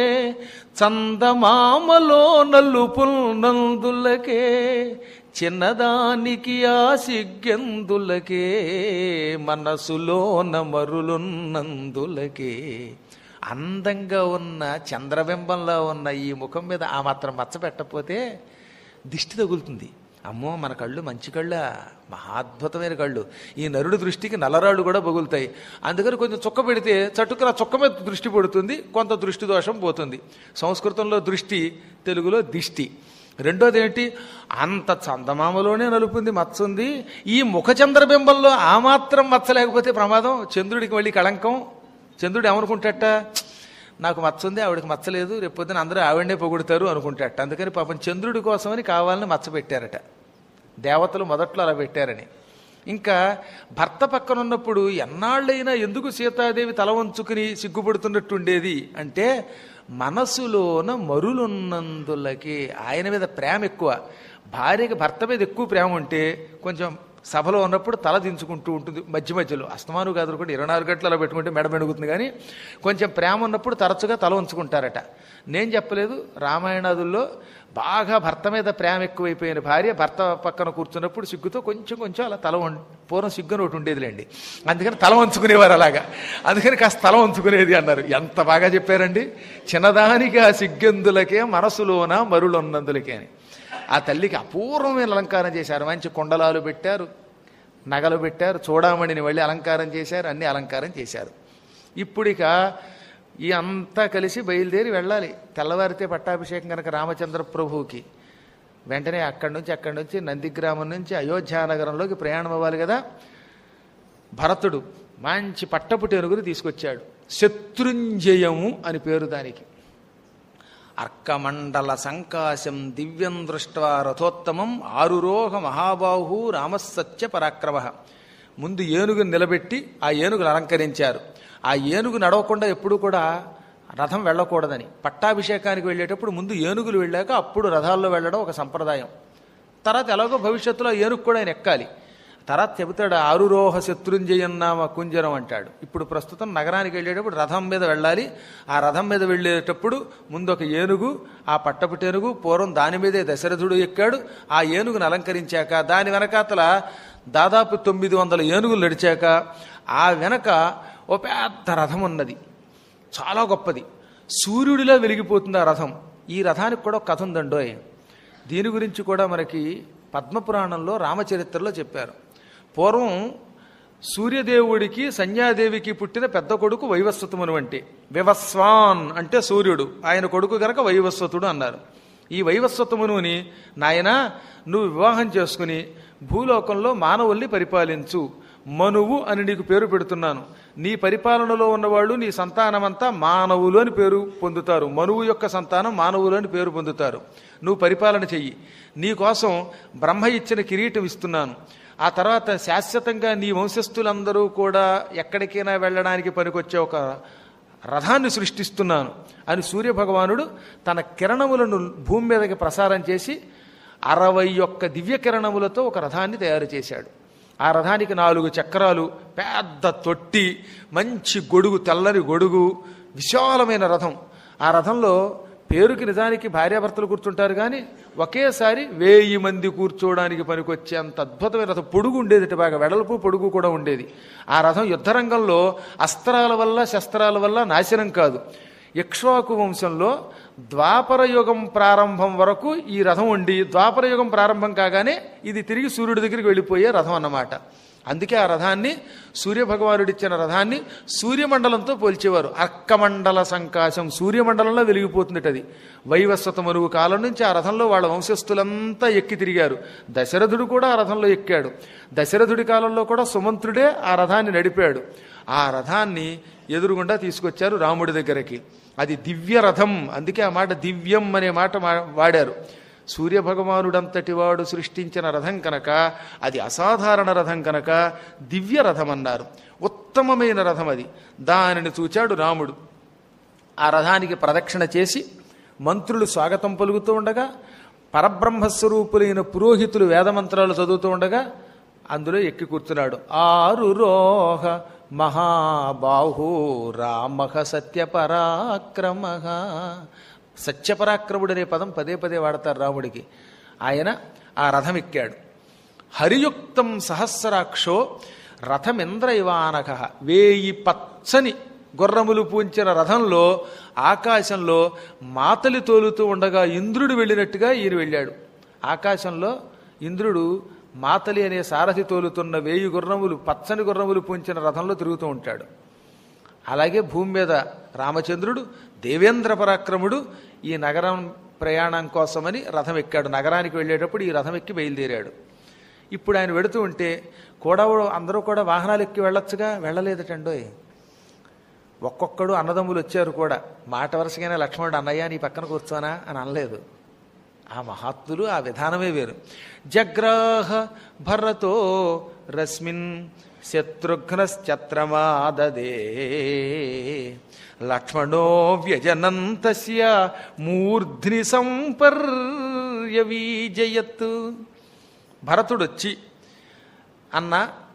చందమామలో నలుపుల్నందులకే చిన్నదానికి ఆ సిగ్గెందులకే మనసులో నమరులున్నందులకే అందంగా ఉన్న చంద్రబింబంలో ఉన్న ఈ ముఖం మీద ఆ మాత్రం మచ్చ పెట్టకపోతే దిష్టి తగులుతుంది అమ్మో మన కళ్ళు మంచి కళ్ళ మహాద్భుతమైన కళ్ళు ఈ నరుడి దృష్టికి నల్లరాళ్ళు కూడా బగులుతాయి అందుకని కొంచెం చుక్క పెడితే చటుక్కున చుక్క మీద దృష్టి పడుతుంది కొంత దృష్టి దోషం పోతుంది సంస్కృతంలో దృష్టి తెలుగులో దిష్టి రెండోది ఏంటి అంత చందమామలోనే నలుపుంది మచ్చ ఉంది ఈ ముఖ చంద్రబింబంలో ఆ మాత్రం మచ్చ లేకపోతే ప్రమాదం చంద్రుడికి మళ్ళీ కళంకం చంద్రుడు ఏమనుకుంటాట నాకు మచ్చ ఉంది ఆవిడకి మచ్చలేదు రేపు పొద్దున అందరూ ఆవిడనే పొగుడుతారు అనుకుంటాట అందుకని పాపం చంద్రుడి కోసమని కావాలని మచ్చ పెట్టారట దేవతలు మొదట్లో అలా పెట్టారని ఇంకా భర్త పక్కన ఉన్నప్పుడు ఎన్నాళ్ళైనా ఎందుకు సీతాదేవి తల వంచుకుని సిగ్గుపడుతున్నట్టు ఉండేది అంటే మనసులోన మరులున్నందులకి ఆయన మీద ప్రేమ ఎక్కువ భార్యకి భర్త మీద ఎక్కువ ప్రేమ ఉంటే కొంచెం సభలో ఉన్నప్పుడు తల దించుకుంటూ ఉంటుంది మధ్య మధ్యలో అస్తమాను కాదు కూడా ఇరవై నాలుగు గంటలు అలా పెట్టుకుంటే మెడ మెడుగుతుంది కానీ కొంచెం ప్రేమ ఉన్నప్పుడు తరచుగా తల ఉంచుకుంటారట నేను చెప్పలేదు రామాయణాదుల్లో బాగా భర్త మీద ప్రేమ ఎక్కువైపోయిన భార్య భర్త పక్కన కూర్చున్నప్పుడు సిగ్గుతో కొంచెం కొంచెం అలా తల వం- పూర్వం సిగ్గుని ఒకటి ఉండేదిలేండి అందుకని తల వంచుకునేవారు అలాగా అందుకని కాస్త తల వంచుకునేది అన్నారు ఎంత బాగా చెప్పారండి చిన్నదానికి ఆ సిగ్గెందులకే మనసులోన మరులున్నందులకే అని ఆ తల్లికి అపూర్వమైన అలంకారం చేశారు మంచి కొండలాలు పెట్టారు నగలు పెట్టారు చూడామణిని వెళ్ళి అలంకారం చేశారు అన్ని అలంకారం చేశారు ఇప్పుడిక ఈ అంతా కలిసి బయలుదేరి వెళ్ళాలి తెల్లవారితే పట్టాభిషేకం కనుక రామచంద్ర ప్రభువుకి వెంటనే అక్కడి నుంచి అక్కడి నుంచి నందిగ్రామం నుంచి అయోధ్యానగరంలోకి ప్రయాణం అవ్వాలి కదా భరతుడు మంచి పట్టపు టేనుగుని తీసుకొచ్చాడు శత్రుంజయము అని పేరు దానికి అర్కమండల సంకాశం దివ్యం దృష్ట్వా రథోత్తమం ఆరురోహ మహాబాహు రామసత్య పరాక్రమ ముందు ఏనుగును నిలబెట్టి ఆ ఏనుగును అలంకరించారు ఆ ఏనుగు నడవకుండా ఎప్పుడూ కూడా రథం వెళ్ళకూడదని పట్టాభిషేకానికి వెళ్ళేటప్పుడు ముందు ఏనుగులు వెళ్ళాక అప్పుడు రథాల్లో వెళ్ళడం ఒక సంప్రదాయం తర్వాత ఎలాగో భవిష్యత్తులో ఆ ఏనుగు కూడా ఆయన ఎక్కాలి తర్వాత చెబుతాడు ఆరురోహ శత్రుంజయన్నామ కుంజరం అంటాడు ఇప్పుడు ప్రస్తుతం నగరానికి వెళ్ళేటప్పుడు రథం మీద వెళ్ళాలి ఆ రథం మీద వెళ్ళేటప్పుడు ముందు ఒక ఏనుగు ఆ పట్టపు టేనుగు పూర్వం దాని మీదే దశరథుడు ఎక్కాడు ఆ ఏనుగును అలంకరించాక దాని వెనకాతల దాదాపు తొమ్మిది వందల ఏనుగులు నడిచాక ఆ వెనక ఓ పెద్ద రథం ఉన్నది చాలా గొప్పది సూర్యుడిలా వెలిగిపోతుంది ఆ రథం ఈ రథానికి కూడా ఒక కథ ఉందండోయ్ దీని గురించి కూడా మనకి పద్మపురాణంలో రామచరిత్రలో చెప్పారు పూర్వం సూర్యదేవుడికి సంధ్యాదేవికి పుట్టిన పెద్ద కొడుకు వైవస్వతమును అంటే వివస్వాన్ అంటే సూర్యుడు ఆయన కొడుకు గనక వైవస్వతుడు అన్నారు ఈ వైవస్వతమునుని నాయన నువ్వు వివాహం చేసుకుని భూలోకంలో మానవుల్ని పరిపాలించు మనువు అని నీకు పేరు పెడుతున్నాను నీ పరిపాలనలో ఉన్నవాళ్ళు నీ సంతానమంతా మానవులు అని పేరు పొందుతారు మనువు యొక్క సంతానం మానవులు అని పేరు పొందుతారు నువ్వు పరిపాలన చెయ్యి నీ కోసం బ్రహ్మ ఇచ్చిన కిరీటం ఇస్తున్నాను ఆ తర్వాత శాశ్వతంగా నీ వంశస్థులందరూ కూడా ఎక్కడికైనా వెళ్ళడానికి పనికొచ్చే ఒక రథాన్ని సృష్టిస్తున్నాను అని సూర్యభగవానుడు తన కిరణములను భూమి మీదకి ప్రసారం చేసి అరవై ఒక్క దివ్య కిరణములతో ఒక రథాన్ని తయారు చేశాడు ఆ రథానికి నాలుగు చక్రాలు పెద్ద తొట్టి మంచి గొడుగు తెల్లని గొడుగు విశాలమైన రథం ఆ రథంలో పేరుకి నిజానికి భార్యాభర్తలు కూర్చుంటారు కానీ ఒకేసారి వేయి మంది కూర్చోవడానికి పనికొచ్చే అంత అద్భుతమైన రథం పొడుగు ఉండేది ఇటు బాగా వెడల్పు పొడుగు కూడా ఉండేది ఆ రథం యుద్ధరంగంలో అస్త్రాల వల్ల శస్త్రాల వల్ల నాశనం కాదు ఇక్ష్వాకు వంశంలో ద్వాపర యుగం ప్రారంభం వరకు ఈ రథం ఉండి ద్వాపర యుగం ప్రారంభం కాగానే ఇది తిరిగి సూర్యుడి దగ్గరికి వెళ్ళిపోయే రథం అన్నమాట అందుకే ఆ రథాన్ని సూర్యభగవానుడిచ్చిన రథాన్ని సూర్యమండలంతో పోల్చేవారు అర్కమండల సంకాశం సూర్యమండలంలో వెలిగిపోతుంది అది వైవస్వత మరుగు కాలం నుంచి ఆ రథంలో వాళ్ళ వంశస్థులంతా ఎక్కి తిరిగారు దశరథుడు కూడా ఆ రథంలో ఎక్కాడు దశరథుడి కాలంలో కూడా సుమంత్రుడే ఆ రథాన్ని నడిపాడు ఆ రథాన్ని ఎదురుగుండా తీసుకొచ్చారు రాముడి దగ్గరికి అది దివ్య రథం అందుకే ఆ మాట దివ్యం అనే మాట మా- వాడారు సూర్యభగవానుడంతటి వాడు సృష్టించిన రథం కనుక అది అసాధారణ రథం కనుక దివ్య రథం అన్నారు ఉత్తమమైన రథం అది దానిని చూచాడు రాముడు ఆ రథానికి ప్రదక్షిణ చేసి మంత్రులు స్వాగతం పలుకుతూ ఉండగా పరబ్రహ్మస్వరూపులైన పురోహితులు వేదమంత్రాలు చదువుతూ ఉండగా అందులో ఎక్కి కూర్చున్నాడు ఆరు రోహ మహాబాహు రామః సత్యపరాక్రమ సత్యపరాక్రముడు అనే పదం పదే పదే వాడతారు రాముడికి ఆయన ఆ రథం ఎక్కాడు హరియుక్తం సహస్రాక్షో రథమింద్ర ఇవానక వేయి పచ్చని గుర్రములు పూంచిన రథంలో ఆకాశంలో మాతలి తోలుతూ ఉండగా ఇంద్రుడు వెళ్ళినట్టుగా ఈయన వెళ్ళాడు ఆకాశంలో ఇంద్రుడు మాతలి అనే సారథి తోలుతున్న వేయి గుర్రములు పచ్చని గుర్రములు పూంచిన రథంలో తిరుగుతూ ఉంటాడు అలాగే భూమి మీద రామచంద్రుడు దేవేంద్ర పరాక్రముడు ఈ నగరం ప్రయాణం కోసమని రథం ఎక్కాడు నగరానికి వెళ్ళేటప్పుడు ఈ రథం ఎక్కి బయలుదేరాడు ఇప్పుడు ఆయన వెడుతూ ఉంటే కూడా అందరూ కూడా వాహనాలు ఎక్కి వెళ్ళొచ్చుగా వెళ్ళలేదటండోయ్ ఒక్కొక్కడు అన్నదమ్ములు వచ్చారు కూడా మాట వరుసగానే లక్ష్మణుడు అన్నయ్య నీ పక్కన కూర్చోనా అని అనలేదు ఆ మహాత్ములు ఆ విధానమే వేరు జగ్రాహ భరతో రశ్మిన్ శత్రుఘ్నశ్చత్రమాదదే లక్ష్మణో వ్యజనంతస్య మూర్ధ్ని సంపర్యవీజయత్ భరతుడొచ్చి అన్న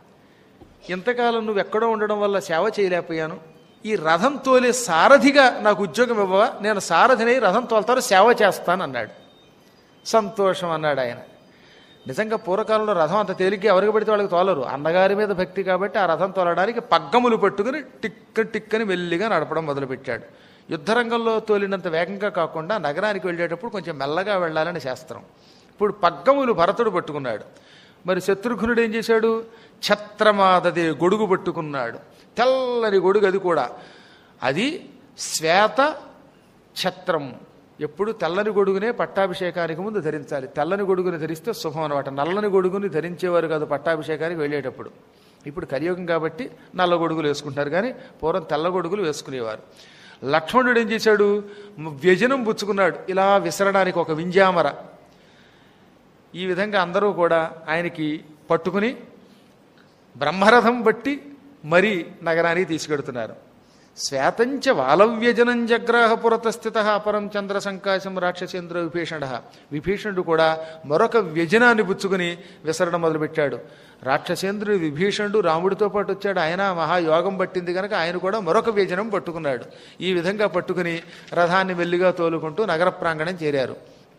ఇంతకాలం నువ్వు ఎక్కడో ఉండడం వల్ల సేవ చేయలేకపోయాను ఈ రథం తోలే సారథిగా నాకు ఉద్యోగం ఇవ్వవా నేను సారథినై రథం తోలుతాను సేవ చేస్తాను అన్నాడు సంతోషం అన్నాడు ఆయన నిజంగా పూర్వకాలంలో రథం అంత తేలిగ్గా ఎవరికి పడితే వాళ్ళకి తోలరు అన్నగారి మీద భక్తి కాబట్టి ఆ రథం తోలడానికి పగ్గములు పట్టుకుని టిక్క టిక్కని మెల్లిగా నడపడం మొదలుపెట్టాడు యుద్ధరంగంలో తోలినంత వేగంగా కాకుండా నగరానికి వెళ్ళేటప్పుడు కొంచెం మెల్లగా వెళ్ళాలని శాస్త్రం ఇప్పుడు పగ్గములు భరతుడు పట్టుకున్నాడు మరి శత్రుఘ్నుడు ఏం చేశాడు ఛత్రమాదదే గొడుగు పట్టుకున్నాడు తెల్లని గొడుగు అది కూడా అది శ్వేత ఛత్రం ఎప్పుడు తెల్లని గొడుగునే పట్టాభిషేకానికి ముందు ధరించాలి తెల్లని గొడుగుని ధరిస్తే శుభం అనమాట నల్లని గొడుగుని ధరించేవారు కాదు పట్టాభిషేకానికి వెళ్ళేటప్పుడు ఇప్పుడు కలియుగం కాబట్టి నల్ల గొడుగులు వేసుకుంటారు కానీ పూర్వం తెల్ల గొడుగులు వేసుకునేవారు లక్ష్మణుడు ఏం చేశాడు వ్యజనం పుచ్చుకున్నాడు ఇలా విసరడానికి ఒక వింజామర ఈ విధంగా అందరూ కూడా ఆయనకి పట్టుకుని బ్రహ్మరథం బట్టి మరీ నగరానికి తీసుకెడుతున్నారు శ్వేతంచ వాలవ్యజనం జగ్రాహ పురతస్థిత అపరం చంద్ర సంకాశం రాక్షసేంద్ర విభీషణ విభీషణుడు కూడా మరొక వ్యజనాన్ని పుచ్చుకుని విసరడం మొదలుపెట్టాడు రాక్షసేంద్రుడు విభీషణుడు రాముడితో పాటు వచ్చాడు ఆయన మహాయోగం పట్టింది కనుక ఆయన కూడా మరొక వ్యజనం పట్టుకున్నాడు ఈ విధంగా పట్టుకుని రథాన్ని మెల్లిగా తోలుకుంటూ నగర ప్రాంగణం చేరారు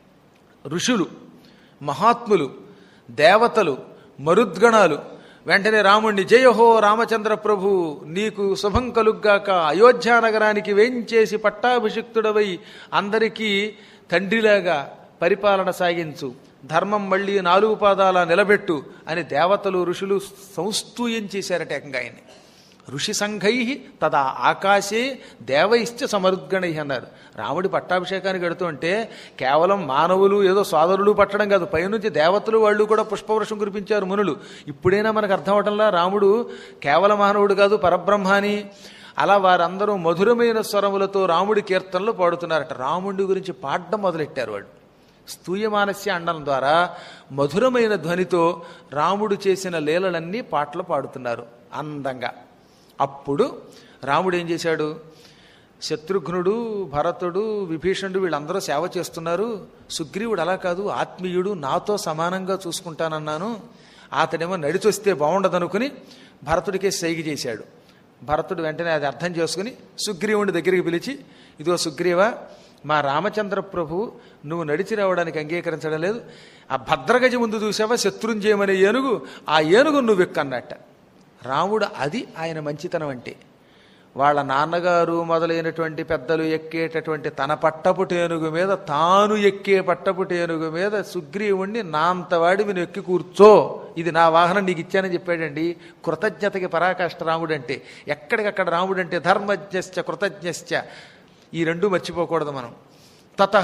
ఋషులు మహాత్ములు దేవతలు మరుద్గణాలు వెంటనే రాముణ్ణి జయహో రామచంద్ర ప్రభు నీకు శుభం కలుగ్గాక అయోధ్య నగరానికి వేంచేసి పట్టాభిషిక్తుడవై అందరికీ తండ్రిలాగా పరిపాలన సాగించు ధర్మం మళ్ళీ నాలుగు పాదాల నిలబెట్టు అని దేవతలు ఋషులు సంస్తూయం చేశారట ఏకంగా ఆయన్ని ఋషి సంఘై తదా ఆకాశే దేవైశ్చ సమరుద్గణై అన్నారు రాముడి పట్టాభిషేకానికి వెడుతూ ఉంటే కేవలం మానవులు ఏదో సోదరులు పట్టడం కాదు పైనుంచి దేవతలు వాళ్ళు కూడా పుష్పవృషం కురిపించారు మునులు ఇప్పుడైనా మనకు అర్థం అవటంలా రాముడు కేవల మానవుడు కాదు పరబ్రహ్మాని అలా వారందరూ మధురమైన స్వరములతో రాముడి కీర్తనలు పాడుతున్నారట రాముడి గురించి పాడడం మొదలెట్టారు వాళ్ళు స్తూయమానస్య అండం ద్వారా మధురమైన ధ్వనితో రాముడు చేసిన లీలలన్నీ పాటలు పాడుతున్నారు అందంగా అప్పుడు రాముడు ఏం చేశాడు శత్రుఘ్నుడు భరతుడు విభీషణుడు వీళ్ళందరూ సేవ చేస్తున్నారు సుగ్రీవుడు అలా కాదు ఆత్మీయుడు నాతో సమానంగా చూసుకుంటానన్నాను అతడేమో నడిచొస్తే బాగుండదనుకుని భరతుడికే సైగ చేశాడు భరతుడు వెంటనే అది అర్థం చేసుకుని సుగ్రీవుని దగ్గరికి పిలిచి ఇదిగో సుగ్రీవా మా రామచంద్ర ప్రభు నువ్వు నడిచి రావడానికి అంగీకరించడం లేదు ఆ భద్రగజ ముందు చూసావా శత్రుంజయమనే ఏనుగు ఆ ఏనుగు నువ్వు ఎక్కన్నట్ట రాముడు అది ఆయన మంచితనం అంటే వాళ్ళ నాన్నగారు మొదలైనటువంటి పెద్దలు ఎక్కేటటువంటి తన పట్టపు టేనుగు మీద తాను ఎక్కే పట్టపు టేనుగు మీద సుగ్రీవుణ్ణి నాంతవాడి నువ్వు ఎక్కి కూర్చో ఇది నా వాహనం నీకు ఇచ్చానని చెప్పాడండి కృతజ్ఞతకి పరాకాష్ట రాముడు అంటే ఎక్కడికక్కడ రాముడు అంటే ధర్మజ్ఞశ్చ కృతజ్ఞశ్చ ఈ రెండు మర్చిపోకూడదు మనం తత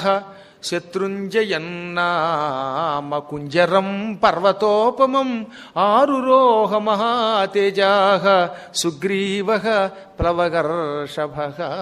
శత్రుంజయన్నామ కుంజరం పర్వతోపమం ఆరురోహ మహాతేజా సుగ్రీవ ప్లవగర్షభ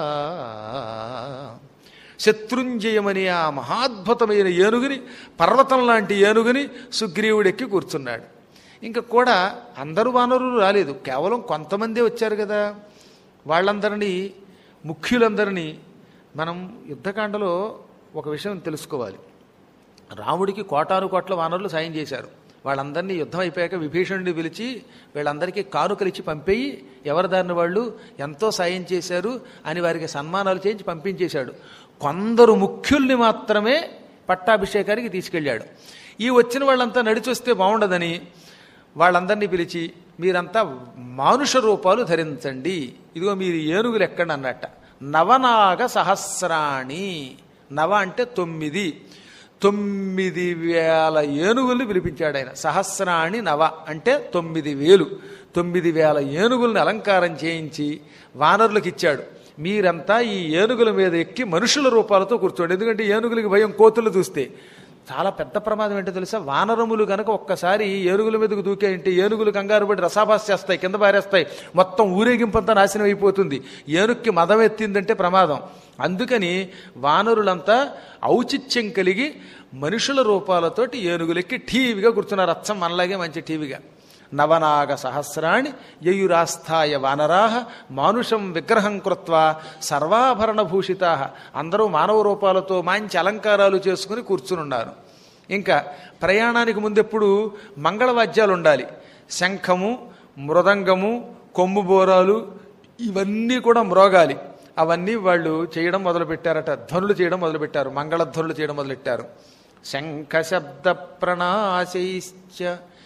శత్రుంజయమని ఆ మహాద్భుతమైన ఏనుగుని పర్వతం లాంటి ఏనుగుని సుగ్రీవుడెక్కి కూర్చున్నాడు ఇంకా కూడా అందరూ వానరులు రాలేదు కేవలం కొంతమందే వచ్చారు కదా వాళ్ళందరినీ ముఖ్యులందరినీ మనం యుద్ధకాండలో ఒక విషయం తెలుసుకోవాలి రాముడికి కోటాను కోట్ల వానరులు సాయం చేశారు వాళ్ళందరినీ యుద్ధం అయిపోయాక విభీషణుడిని పిలిచి వీళ్ళందరికీ కానుకలు ఇచ్చి పంపేయి ఎవరి దారిని వాళ్ళు ఎంతో సాయం చేశారు అని వారికి సన్మానాలు చేయించి పంపించేశాడు కొందరు ముఖ్యుల్ని మాత్రమే పట్టాభిషేకానికి తీసుకెళ్ళాడు ఈ వచ్చిన వాళ్ళంతా నడిచొస్తే బాగుండదని వాళ్ళందరినీ పిలిచి మీరంతా మానుష రూపాలు ధరించండి ఇదిగో మీరు ఏనుగులు ఎక్కండి అన్నట్ట నవనాగ సహస్రాణి నవ అంటే తొమ్మిది తొమ్మిది వేల ఏనుగుల్ని పిలిపించాడు ఆయన సహస్రాణి నవ అంటే తొమ్మిది వేలు తొమ్మిది వేల ఏనుగుల్ని అలంకారం చేయించి వానరులకు ఇచ్చాడు మీరంతా ఈ ఏనుగుల మీద ఎక్కి మనుషుల రూపాలతో కూర్చోండి ఎందుకంటే ఏనుగులకి భయం కోతులు చూస్తే చాలా పెద్ద ప్రమాదం ఏంటో తెలుసా వానరములు గనక ఒక్కసారి ఏనుగుల మీదకు దూకేంటే ఏనుగులు కంగారు పడి రసాభాస్ చేస్తాయి కింద పారేస్తాయి మొత్తం ఊరేగింపంతా నాశనం అయిపోతుంది ఏనుక్కి మదం ఎత్తిందంటే ప్రమాదం అందుకని వానరులంతా ఔచిత్యం కలిగి మనుషుల రూపాలతోటి ఏనుగులెక్కి ఠీవిగా కూర్చున్నారు అచ్చం మనలాగే మంచి ఠీవిగా నవనాగ సహస్రాణి యయురాస్థాయ వానరాహ మానుషం విగ్రహం కృత్వా సర్వాభరణ భూషితా అందరూ మానవ రూపాలతో మంచి అలంకారాలు చేసుకుని కూర్చునున్నారు ఇంకా ప్రయాణానికి ముందెప్పుడు మంగళవాద్యాలు ఉండాలి శంఖము మృదంగము కొమ్ము బోరాలు ఇవన్నీ కూడా మ్రోగాలి అవన్నీ వాళ్ళు చేయడం మొదలుపెట్టారట ధ్వనులు చేయడం మొదలుపెట్టారు మంగళధ్వనులు చేయడం మొదలెట్టారు శంఖ శబ్ద ప్రణాశైశ్చ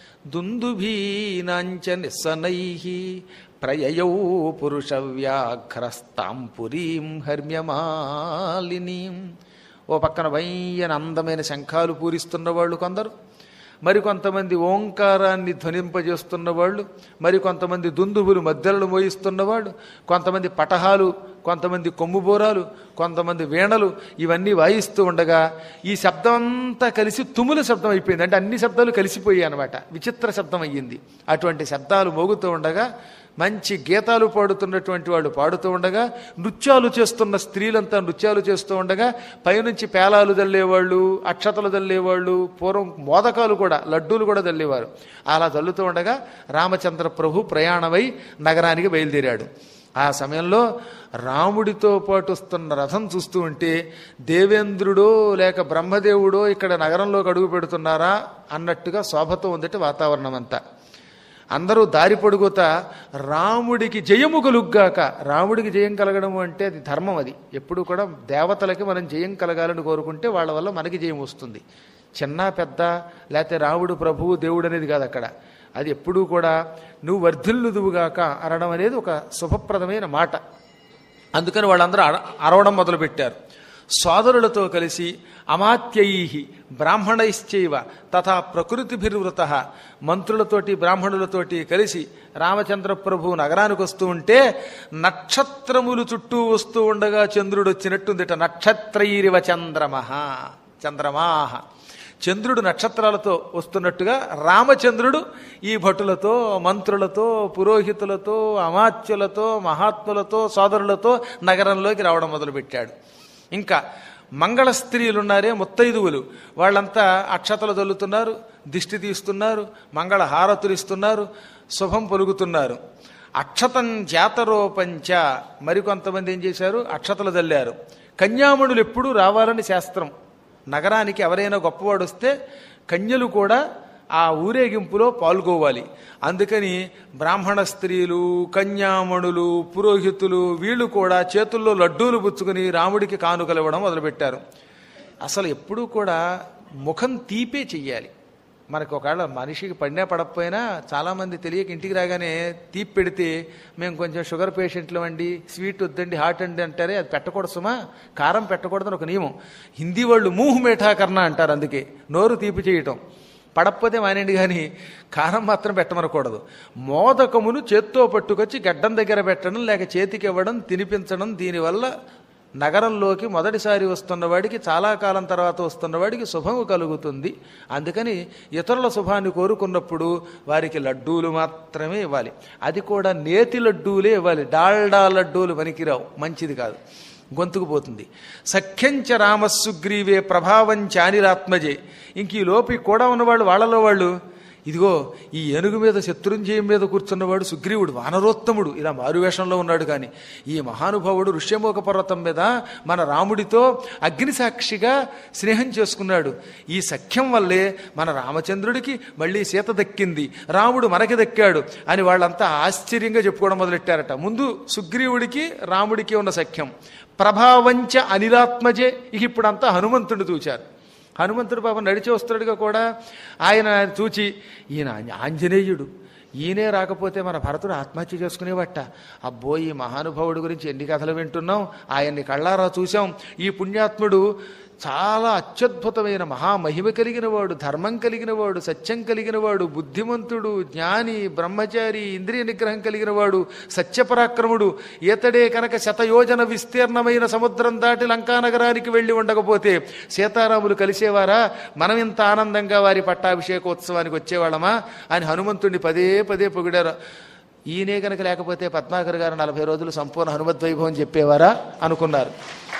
దుందుభీనాంచ నిస్సనై ప్రయయౌ పురుష వ్యాఘ్రస్తాం పురీం హర్మ్యమాలినీం ఓ పక్కన వయ్యన అందమైన శంఖాలు పూరిస్తున్న వాళ్ళు కొందరు మరికొంతమంది ఓంకారాన్ని ధ్వనింపజేస్తున్న వాళ్ళు మరికొంతమంది దుందుబులు మధ్యలను మోయిస్తున్నవాళ్ళు కొంతమంది పటహాలు కొంతమంది కొమ్ముబోరాలు కొంతమంది వీణలు ఇవన్నీ వాయిస్తూ ఉండగా ఈ శబ్దం అంతా కలిసి తుముల శబ్దం అయిపోయింది అంటే అన్ని శబ్దాలు కలిసిపోయాయి అనమాట విచిత్ర శబ్దం అయ్యింది అటువంటి శబ్దాలు మోగుతూ ఉండగా మంచి గీతాలు పాడుతున్నటువంటి వాళ్ళు పాడుతూ ఉండగా నృత్యాలు చేస్తున్న స్త్రీలంతా నృత్యాలు చేస్తూ ఉండగా పైనుంచి పేలాలు చల్లేవాళ్ళు అక్షతలు చల్లేవాళ్ళు పూర్వం మోదకాలు కూడా లడ్డూలు కూడా చల్లేవారు అలా చల్లుతూ ఉండగా రామచంద్ర ప్రభు ప్రయాణమై నగరానికి బయలుదేరాడు ఆ సమయంలో రాముడితో పాటు వస్తున్న రథం చూస్తూ ఉంటే దేవేంద్రుడో లేక బ్రహ్మదేవుడో ఇక్కడ నగరంలోకి అడుగు పెడుతున్నారా అన్నట్టుగా శోభతో ఉందట వాతావరణం అంతా అందరూ దారి పొడుగుతా రాముడికి జయము కలుగ్గాక రాముడికి జయం కలగడం అంటే అది ధర్మం అది ఎప్పుడు కూడా దేవతలకి మనం జయం కలగాలని కోరుకుంటే వాళ్ళ వల్ల మనకి జయం వస్తుంది చిన్న పెద్ద లేకపోతే రాముడు ప్రభువు దేవుడు అనేది కాదు అక్కడ అది ఎప్పుడూ కూడా నువ్వు వర్ధిల్లుదువుగాక అనడం అనేది ఒక శుభప్రదమైన మాట అందుకని వాళ్ళందరూ అర- అరవడం మొదలుపెట్టారు సోదరులతో కలిసి అమాత్యై బ్రాహ్మణైశ్చైవ తథా ప్రకృతిభిర్వృత మంత్రులతోటి బ్రాహ్మణులతోటి కలిసి రామచంద్ర ప్రభు నగరానికి వస్తూ ఉంటే నక్షత్రములు చుట్టూ వస్తూ ఉండగా చంద్రుడు వచ్చినట్టుందిట నక్షత్రైరివ చంద్రమహ చంద్రమాహ చంద్రుడు నక్షత్రాలతో వస్తున్నట్టుగా రామచంద్రుడు ఈ భటులతో మంత్రులతో పురోహితులతో అమాత్యులతో మహాత్ములతో సోదరులతో నగరంలోకి రావడం మొదలుపెట్టాడు ఇంకా మంగళ స్త్రీలున్నారే ముత్తైదువులు వాళ్ళంతా అక్షతలు చల్లుతున్నారు దిష్టి తీస్తున్నారు మంగళ హారతులు ఇస్తున్నారు శుభం పలుకుతున్నారు అక్షతం జాతరోపంచ మరికొంతమంది ఏం చేశారు అక్షతలు చల్లారు కన్యామణులు ఎప్పుడూ రావాలని శాస్త్రం నగరానికి ఎవరైనా గొప్పవాడు వస్తే కన్యలు కూడా ఆ ఊరేగింపులో పాల్గొవాలి అందుకని బ్రాహ్మణ స్త్రీలు కన్యామణులు పురోహితులు వీళ్ళు కూడా చేతుల్లో లడ్డూలు పుచ్చుకుని రాముడికి కానుకలు ఇవ్వడం మొదలుపెట్టారు అసలు ఎప్పుడూ కూడా ముఖం తీపే చెయ్యాలి మనకు ఒకవేళ మనిషికి పడినా పడకపోయినా చాలామంది తెలియక ఇంటికి రాగానే తీపి పెడితే మేము కొంచెం షుగర్ పేషెంట్లు అండి స్వీట్ వద్దండి హాట్ అండి అంటారే అది పెట్టకూడదు సుమా కారం పెట్టకూడదని ఒక నియమం హిందీ వాళ్ళు మూహ్ మేఠా కర్ణ అంటారు అందుకే నోరు తీపి చేయటం పడకపోతే మానేండి కానీ కారం మాత్రం పెట్టమనకూడదు మోదకమును చేత్తో పట్టుకొచ్చి గడ్డం దగ్గర పెట్టడం లేక చేతికి ఇవ్వడం తినిపించడం దీనివల్ల నగరంలోకి మొదటిసారి వస్తున్నవాడికి చాలా కాలం తర్వాత వస్తున్నవాడికి శుభము కలుగుతుంది అందుకని ఇతరుల శుభాన్ని కోరుకున్నప్పుడు వారికి లడ్డూలు మాత్రమే ఇవ్వాలి అది కూడా నేతి లడ్డూలే ఇవ్వాలి డాల్డా లడ్డూలు పనికిరావు మంచిది కాదు గొంతుకు పోతుంది సఖ్యంచ రామసుగ్రీవే ప్రభావంచానిరాత్మజే ఇంక ఈ లోపు కూడా ఉన్నవాళ్ళు వాళ్ళలో వాళ్ళు ఇదిగో ఈ ఏనుగు మీద శత్రుంజయం మీద కూర్చున్నవాడు సుగ్రీవుడు వానరోత్తముడు ఇలా మారువేషంలో ఉన్నాడు కానీ ఈ మహానుభావుడు ఋష్యమోక పర్వతం మీద మన రాముడితో అగ్నిసాక్షిగా స్నేహం చేసుకున్నాడు ఈ సఖ్యం వల్లే మన రామచంద్రుడికి మళ్ళీ సీత దక్కింది రాముడు మనకి దక్కాడు అని వాళ్ళంతా ఆశ్చర్యంగా చెప్పుకోవడం మొదలెట్టారట ముందు సుగ్రీవుడికి రాముడికి ఉన్న సఖ్యం ప్రభావంచ అనిలాత్మజే ఇక ఇప్పుడంతా హనుమంతుడు చూచారు హనుమంతుడు పాపం నడిచి వస్తున్నాడుగా కూడా ఆయన చూచి ఈయన ఆంజనేయుడు ఈయనే రాకపోతే మన భరతుడు ఆత్మహత్య చేసుకునేవట అబ్బో ఈ మహానుభావుడి గురించి ఎన్ని కథలు వింటున్నాం ఆయన్ని కళ్ళారా చూశాం ఈ పుణ్యాత్ముడు చాలా అత్యద్భుతమైన మహామహిమ కలిగిన వాడు ధర్మం కలిగిన వాడు సత్యం కలిగిన వాడు బుద్ధిమంతుడు జ్ఞాని బ్రహ్మచారి ఇంద్రియ నిగ్రహం కలిగిన వాడు సత్యపరాక్రముడు ఈతడే కనుక శతయోజన విస్తీర్ణమైన సముద్రం దాటి లంకానగరానికి వెళ్ళి ఉండకపోతే సీతారాములు కలిసేవారా మనం ఇంత ఆనందంగా వారి పట్టాభిషేకోత్సవానికి వచ్చేవాళ్ళమా అని హనుమంతుడిని పదే పదే పొగిడారు ఈయనే కనుక లేకపోతే పద్మాకర్ గారు నలభై రోజులు సంపూర్ణ హనుమద్వైభవం చెప్పేవారా అనుకున్నారు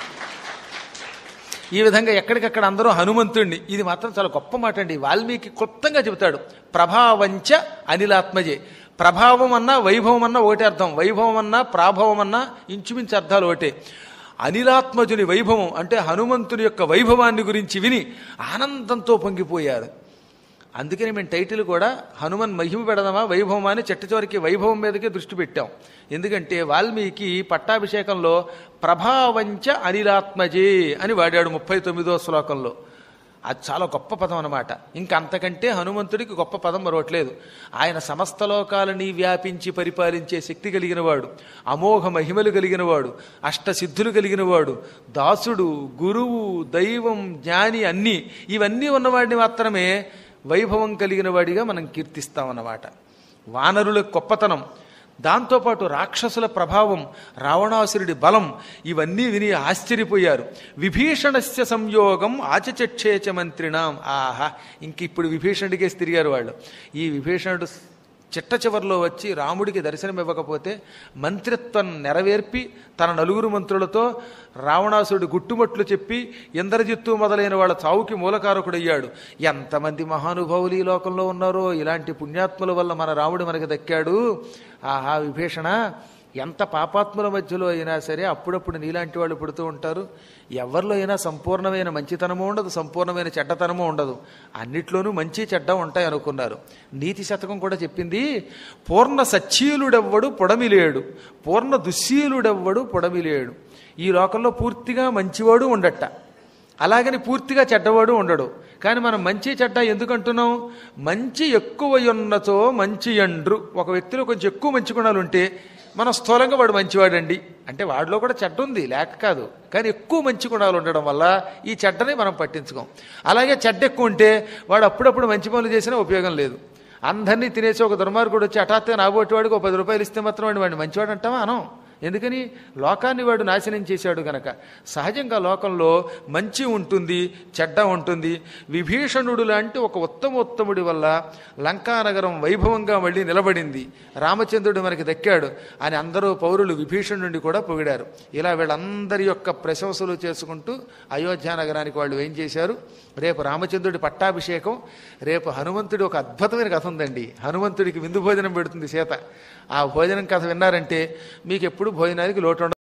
ఈ విధంగా ఎక్కడికక్కడ అందరూ హనుమంతుణ్ణి ఇది మాత్రం చాలా గొప్ప మాట అండి వాల్మీకి క్లుప్తంగా చెబుతాడు ప్రభావంచ అనిలాత్మజే ప్రభావం అన్నా వైభవం అన్నా ఒకటే అర్థం వైభవం అన్నా ప్రాభవం అన్నా ఇంచుమించు అర్థాలు ఒకటే అనిలాత్మజుని వైభవం అంటే హనుమంతుని యొక్క వైభవాన్ని గురించి విని ఆనందంతో పొంగిపోయారు అందుకని మేము టైటిల్ కూడా హనుమన్ మహిమ పెడదామా వైభవమా అని చెట్ట చివరికి వైభవం మీదకే దృష్టి పెట్టాం ఎందుకంటే వాల్మీకి పట్టాభిషేకంలో ప్రభావంచ అనిలాత్మజే అని వాడాడు ముప్పై తొమ్మిదో శ్లోకంలో అది చాలా గొప్ప పదం అనమాట ఇంకా అంతకంటే హనుమంతుడికి గొప్ప పదం మరొకట్లేదు ఆయన సమస్త లోకాలని వ్యాపించి పరిపాలించే శక్తి కలిగిన వాడు అమోఘ మహిమలు కలిగిన వాడు అష్టసిద్ధులు కలిగిన వాడు దాసుడు గురువు దైవం జ్ఞాని అన్నీ ఇవన్నీ ఉన్నవాడిని మాత్రమే వైభవం కలిగిన వాడిగా మనం కీర్తిస్తామన్నమాట వానరుల గొప్పతనం దాంతోపాటు రాక్షసుల ప్రభావం రావణాసురుడి బలం ఇవన్నీ విని ఆశ్చర్యపోయారు విభీషణస్య సంయోగం ఆచచక్షేచ మంత్రిణాం ఆహా ఇంక ఇప్పుడు విభీషణుడికేసి తిరిగారు వాళ్ళు ఈ విభీషణుడు చిట్ట చివరిలో వచ్చి రాముడికి దర్శనం ఇవ్వకపోతే మంత్రిత్వం నెరవేర్పి తన నలుగురు మంత్రులతో రావణాసురుడు గుట్టుమట్లు చెప్పి ఇంద్రజిత్తు మొదలైన వాళ్ళ చావుకి మూలకారకుడయ్యాడు ఎంతమంది మహానుభావులు ఈ లోకంలో ఉన్నారో ఇలాంటి పుణ్యాత్ముల వల్ల మన రాముడు మనకి దక్కాడు ఆహా విభీషణ ఎంత పాపాత్ముల మధ్యలో అయినా సరే అప్పుడప్పుడు నీలాంటి వాళ్ళు పుడుతూ ఉంటారు ఎవరిలో అయినా సంపూర్ణమైన మంచితనము ఉండదు సంపూర్ణమైన చెడ్డతనము ఉండదు అన్నిట్లోనూ మంచి చెడ్డ ఉంటాయి అనుకున్నారు నీతి శతకం కూడా చెప్పింది పూర్ణ సచ్చీలుడెవ్వడు పొడమిలేడు పూర్ణ దుశ్శీలుడెవ్వడు పొడమిలేడు ఈ లోకంలో పూర్తిగా మంచివాడు ఉండట అలాగని పూర్తిగా చెడ్డవాడు ఉండడు కానీ మనం మంచి చెడ్డ ఎందుకు అంటున్నాం మంచి ఎక్కువ ఉన్నచో మంచి ఎండ్రు ఒక వ్యక్తిలో కొంచెం ఎక్కువ మంచి గుణాలు ఉంటే మనం స్థూలంగా వాడు మంచివాడండి అంటే వాడిలో కూడా చెడ్డ ఉంది లేక కాదు కానీ ఎక్కువ మంచి గుణాలు ఉండడం వల్ల ఈ చెడ్డని మనం పట్టించుకోం అలాగే చెడ్డ ఎక్కువ ఉంటే వాడు అప్పుడప్పుడు మంచి పనులు చేసినా ఉపయోగం లేదు అందరినీ తినేసి ఒక దుర్మార్గుడు వచ్చి హఠాత్తుగా నాబోటి వాడికి ఒక పది రూపాయలు ఇస్తే మాత్రం వాడిని వాడిని మంచివాడు అంటావా అనం ఎందుకని లోకాన్ని వాడు నాశనం చేశాడు గనక సహజంగా లోకంలో మంచి ఉంటుంది చెడ్డ ఉంటుంది విభీషణుడు లాంటి ఒక ఉత్తమోత్తముడి వల్ల లంకానగరం వైభవంగా మళ్ళీ నిలబడింది రామచంద్రుడు మనకి దక్కాడు అని అందరూ పౌరులు విభీషణుడిని కూడా పొగిడారు ఇలా వీళ్ళందరి యొక్క ప్రశంసలు చేసుకుంటూ అయోధ్య నగరానికి వాళ్ళు ఏం చేశారు రేపు రామచంద్రుడి పట్టాభిషేకం రేపు హనుమంతుడి ఒక అద్భుతమైన కథ ఉందండి హనుమంతుడికి విందు భోజనం పెడుతుంది సీత ఆ భోజనం కథ విన్నారంటే మీకు ఎప్పుడు భోజనానికి లోటు ఉండదు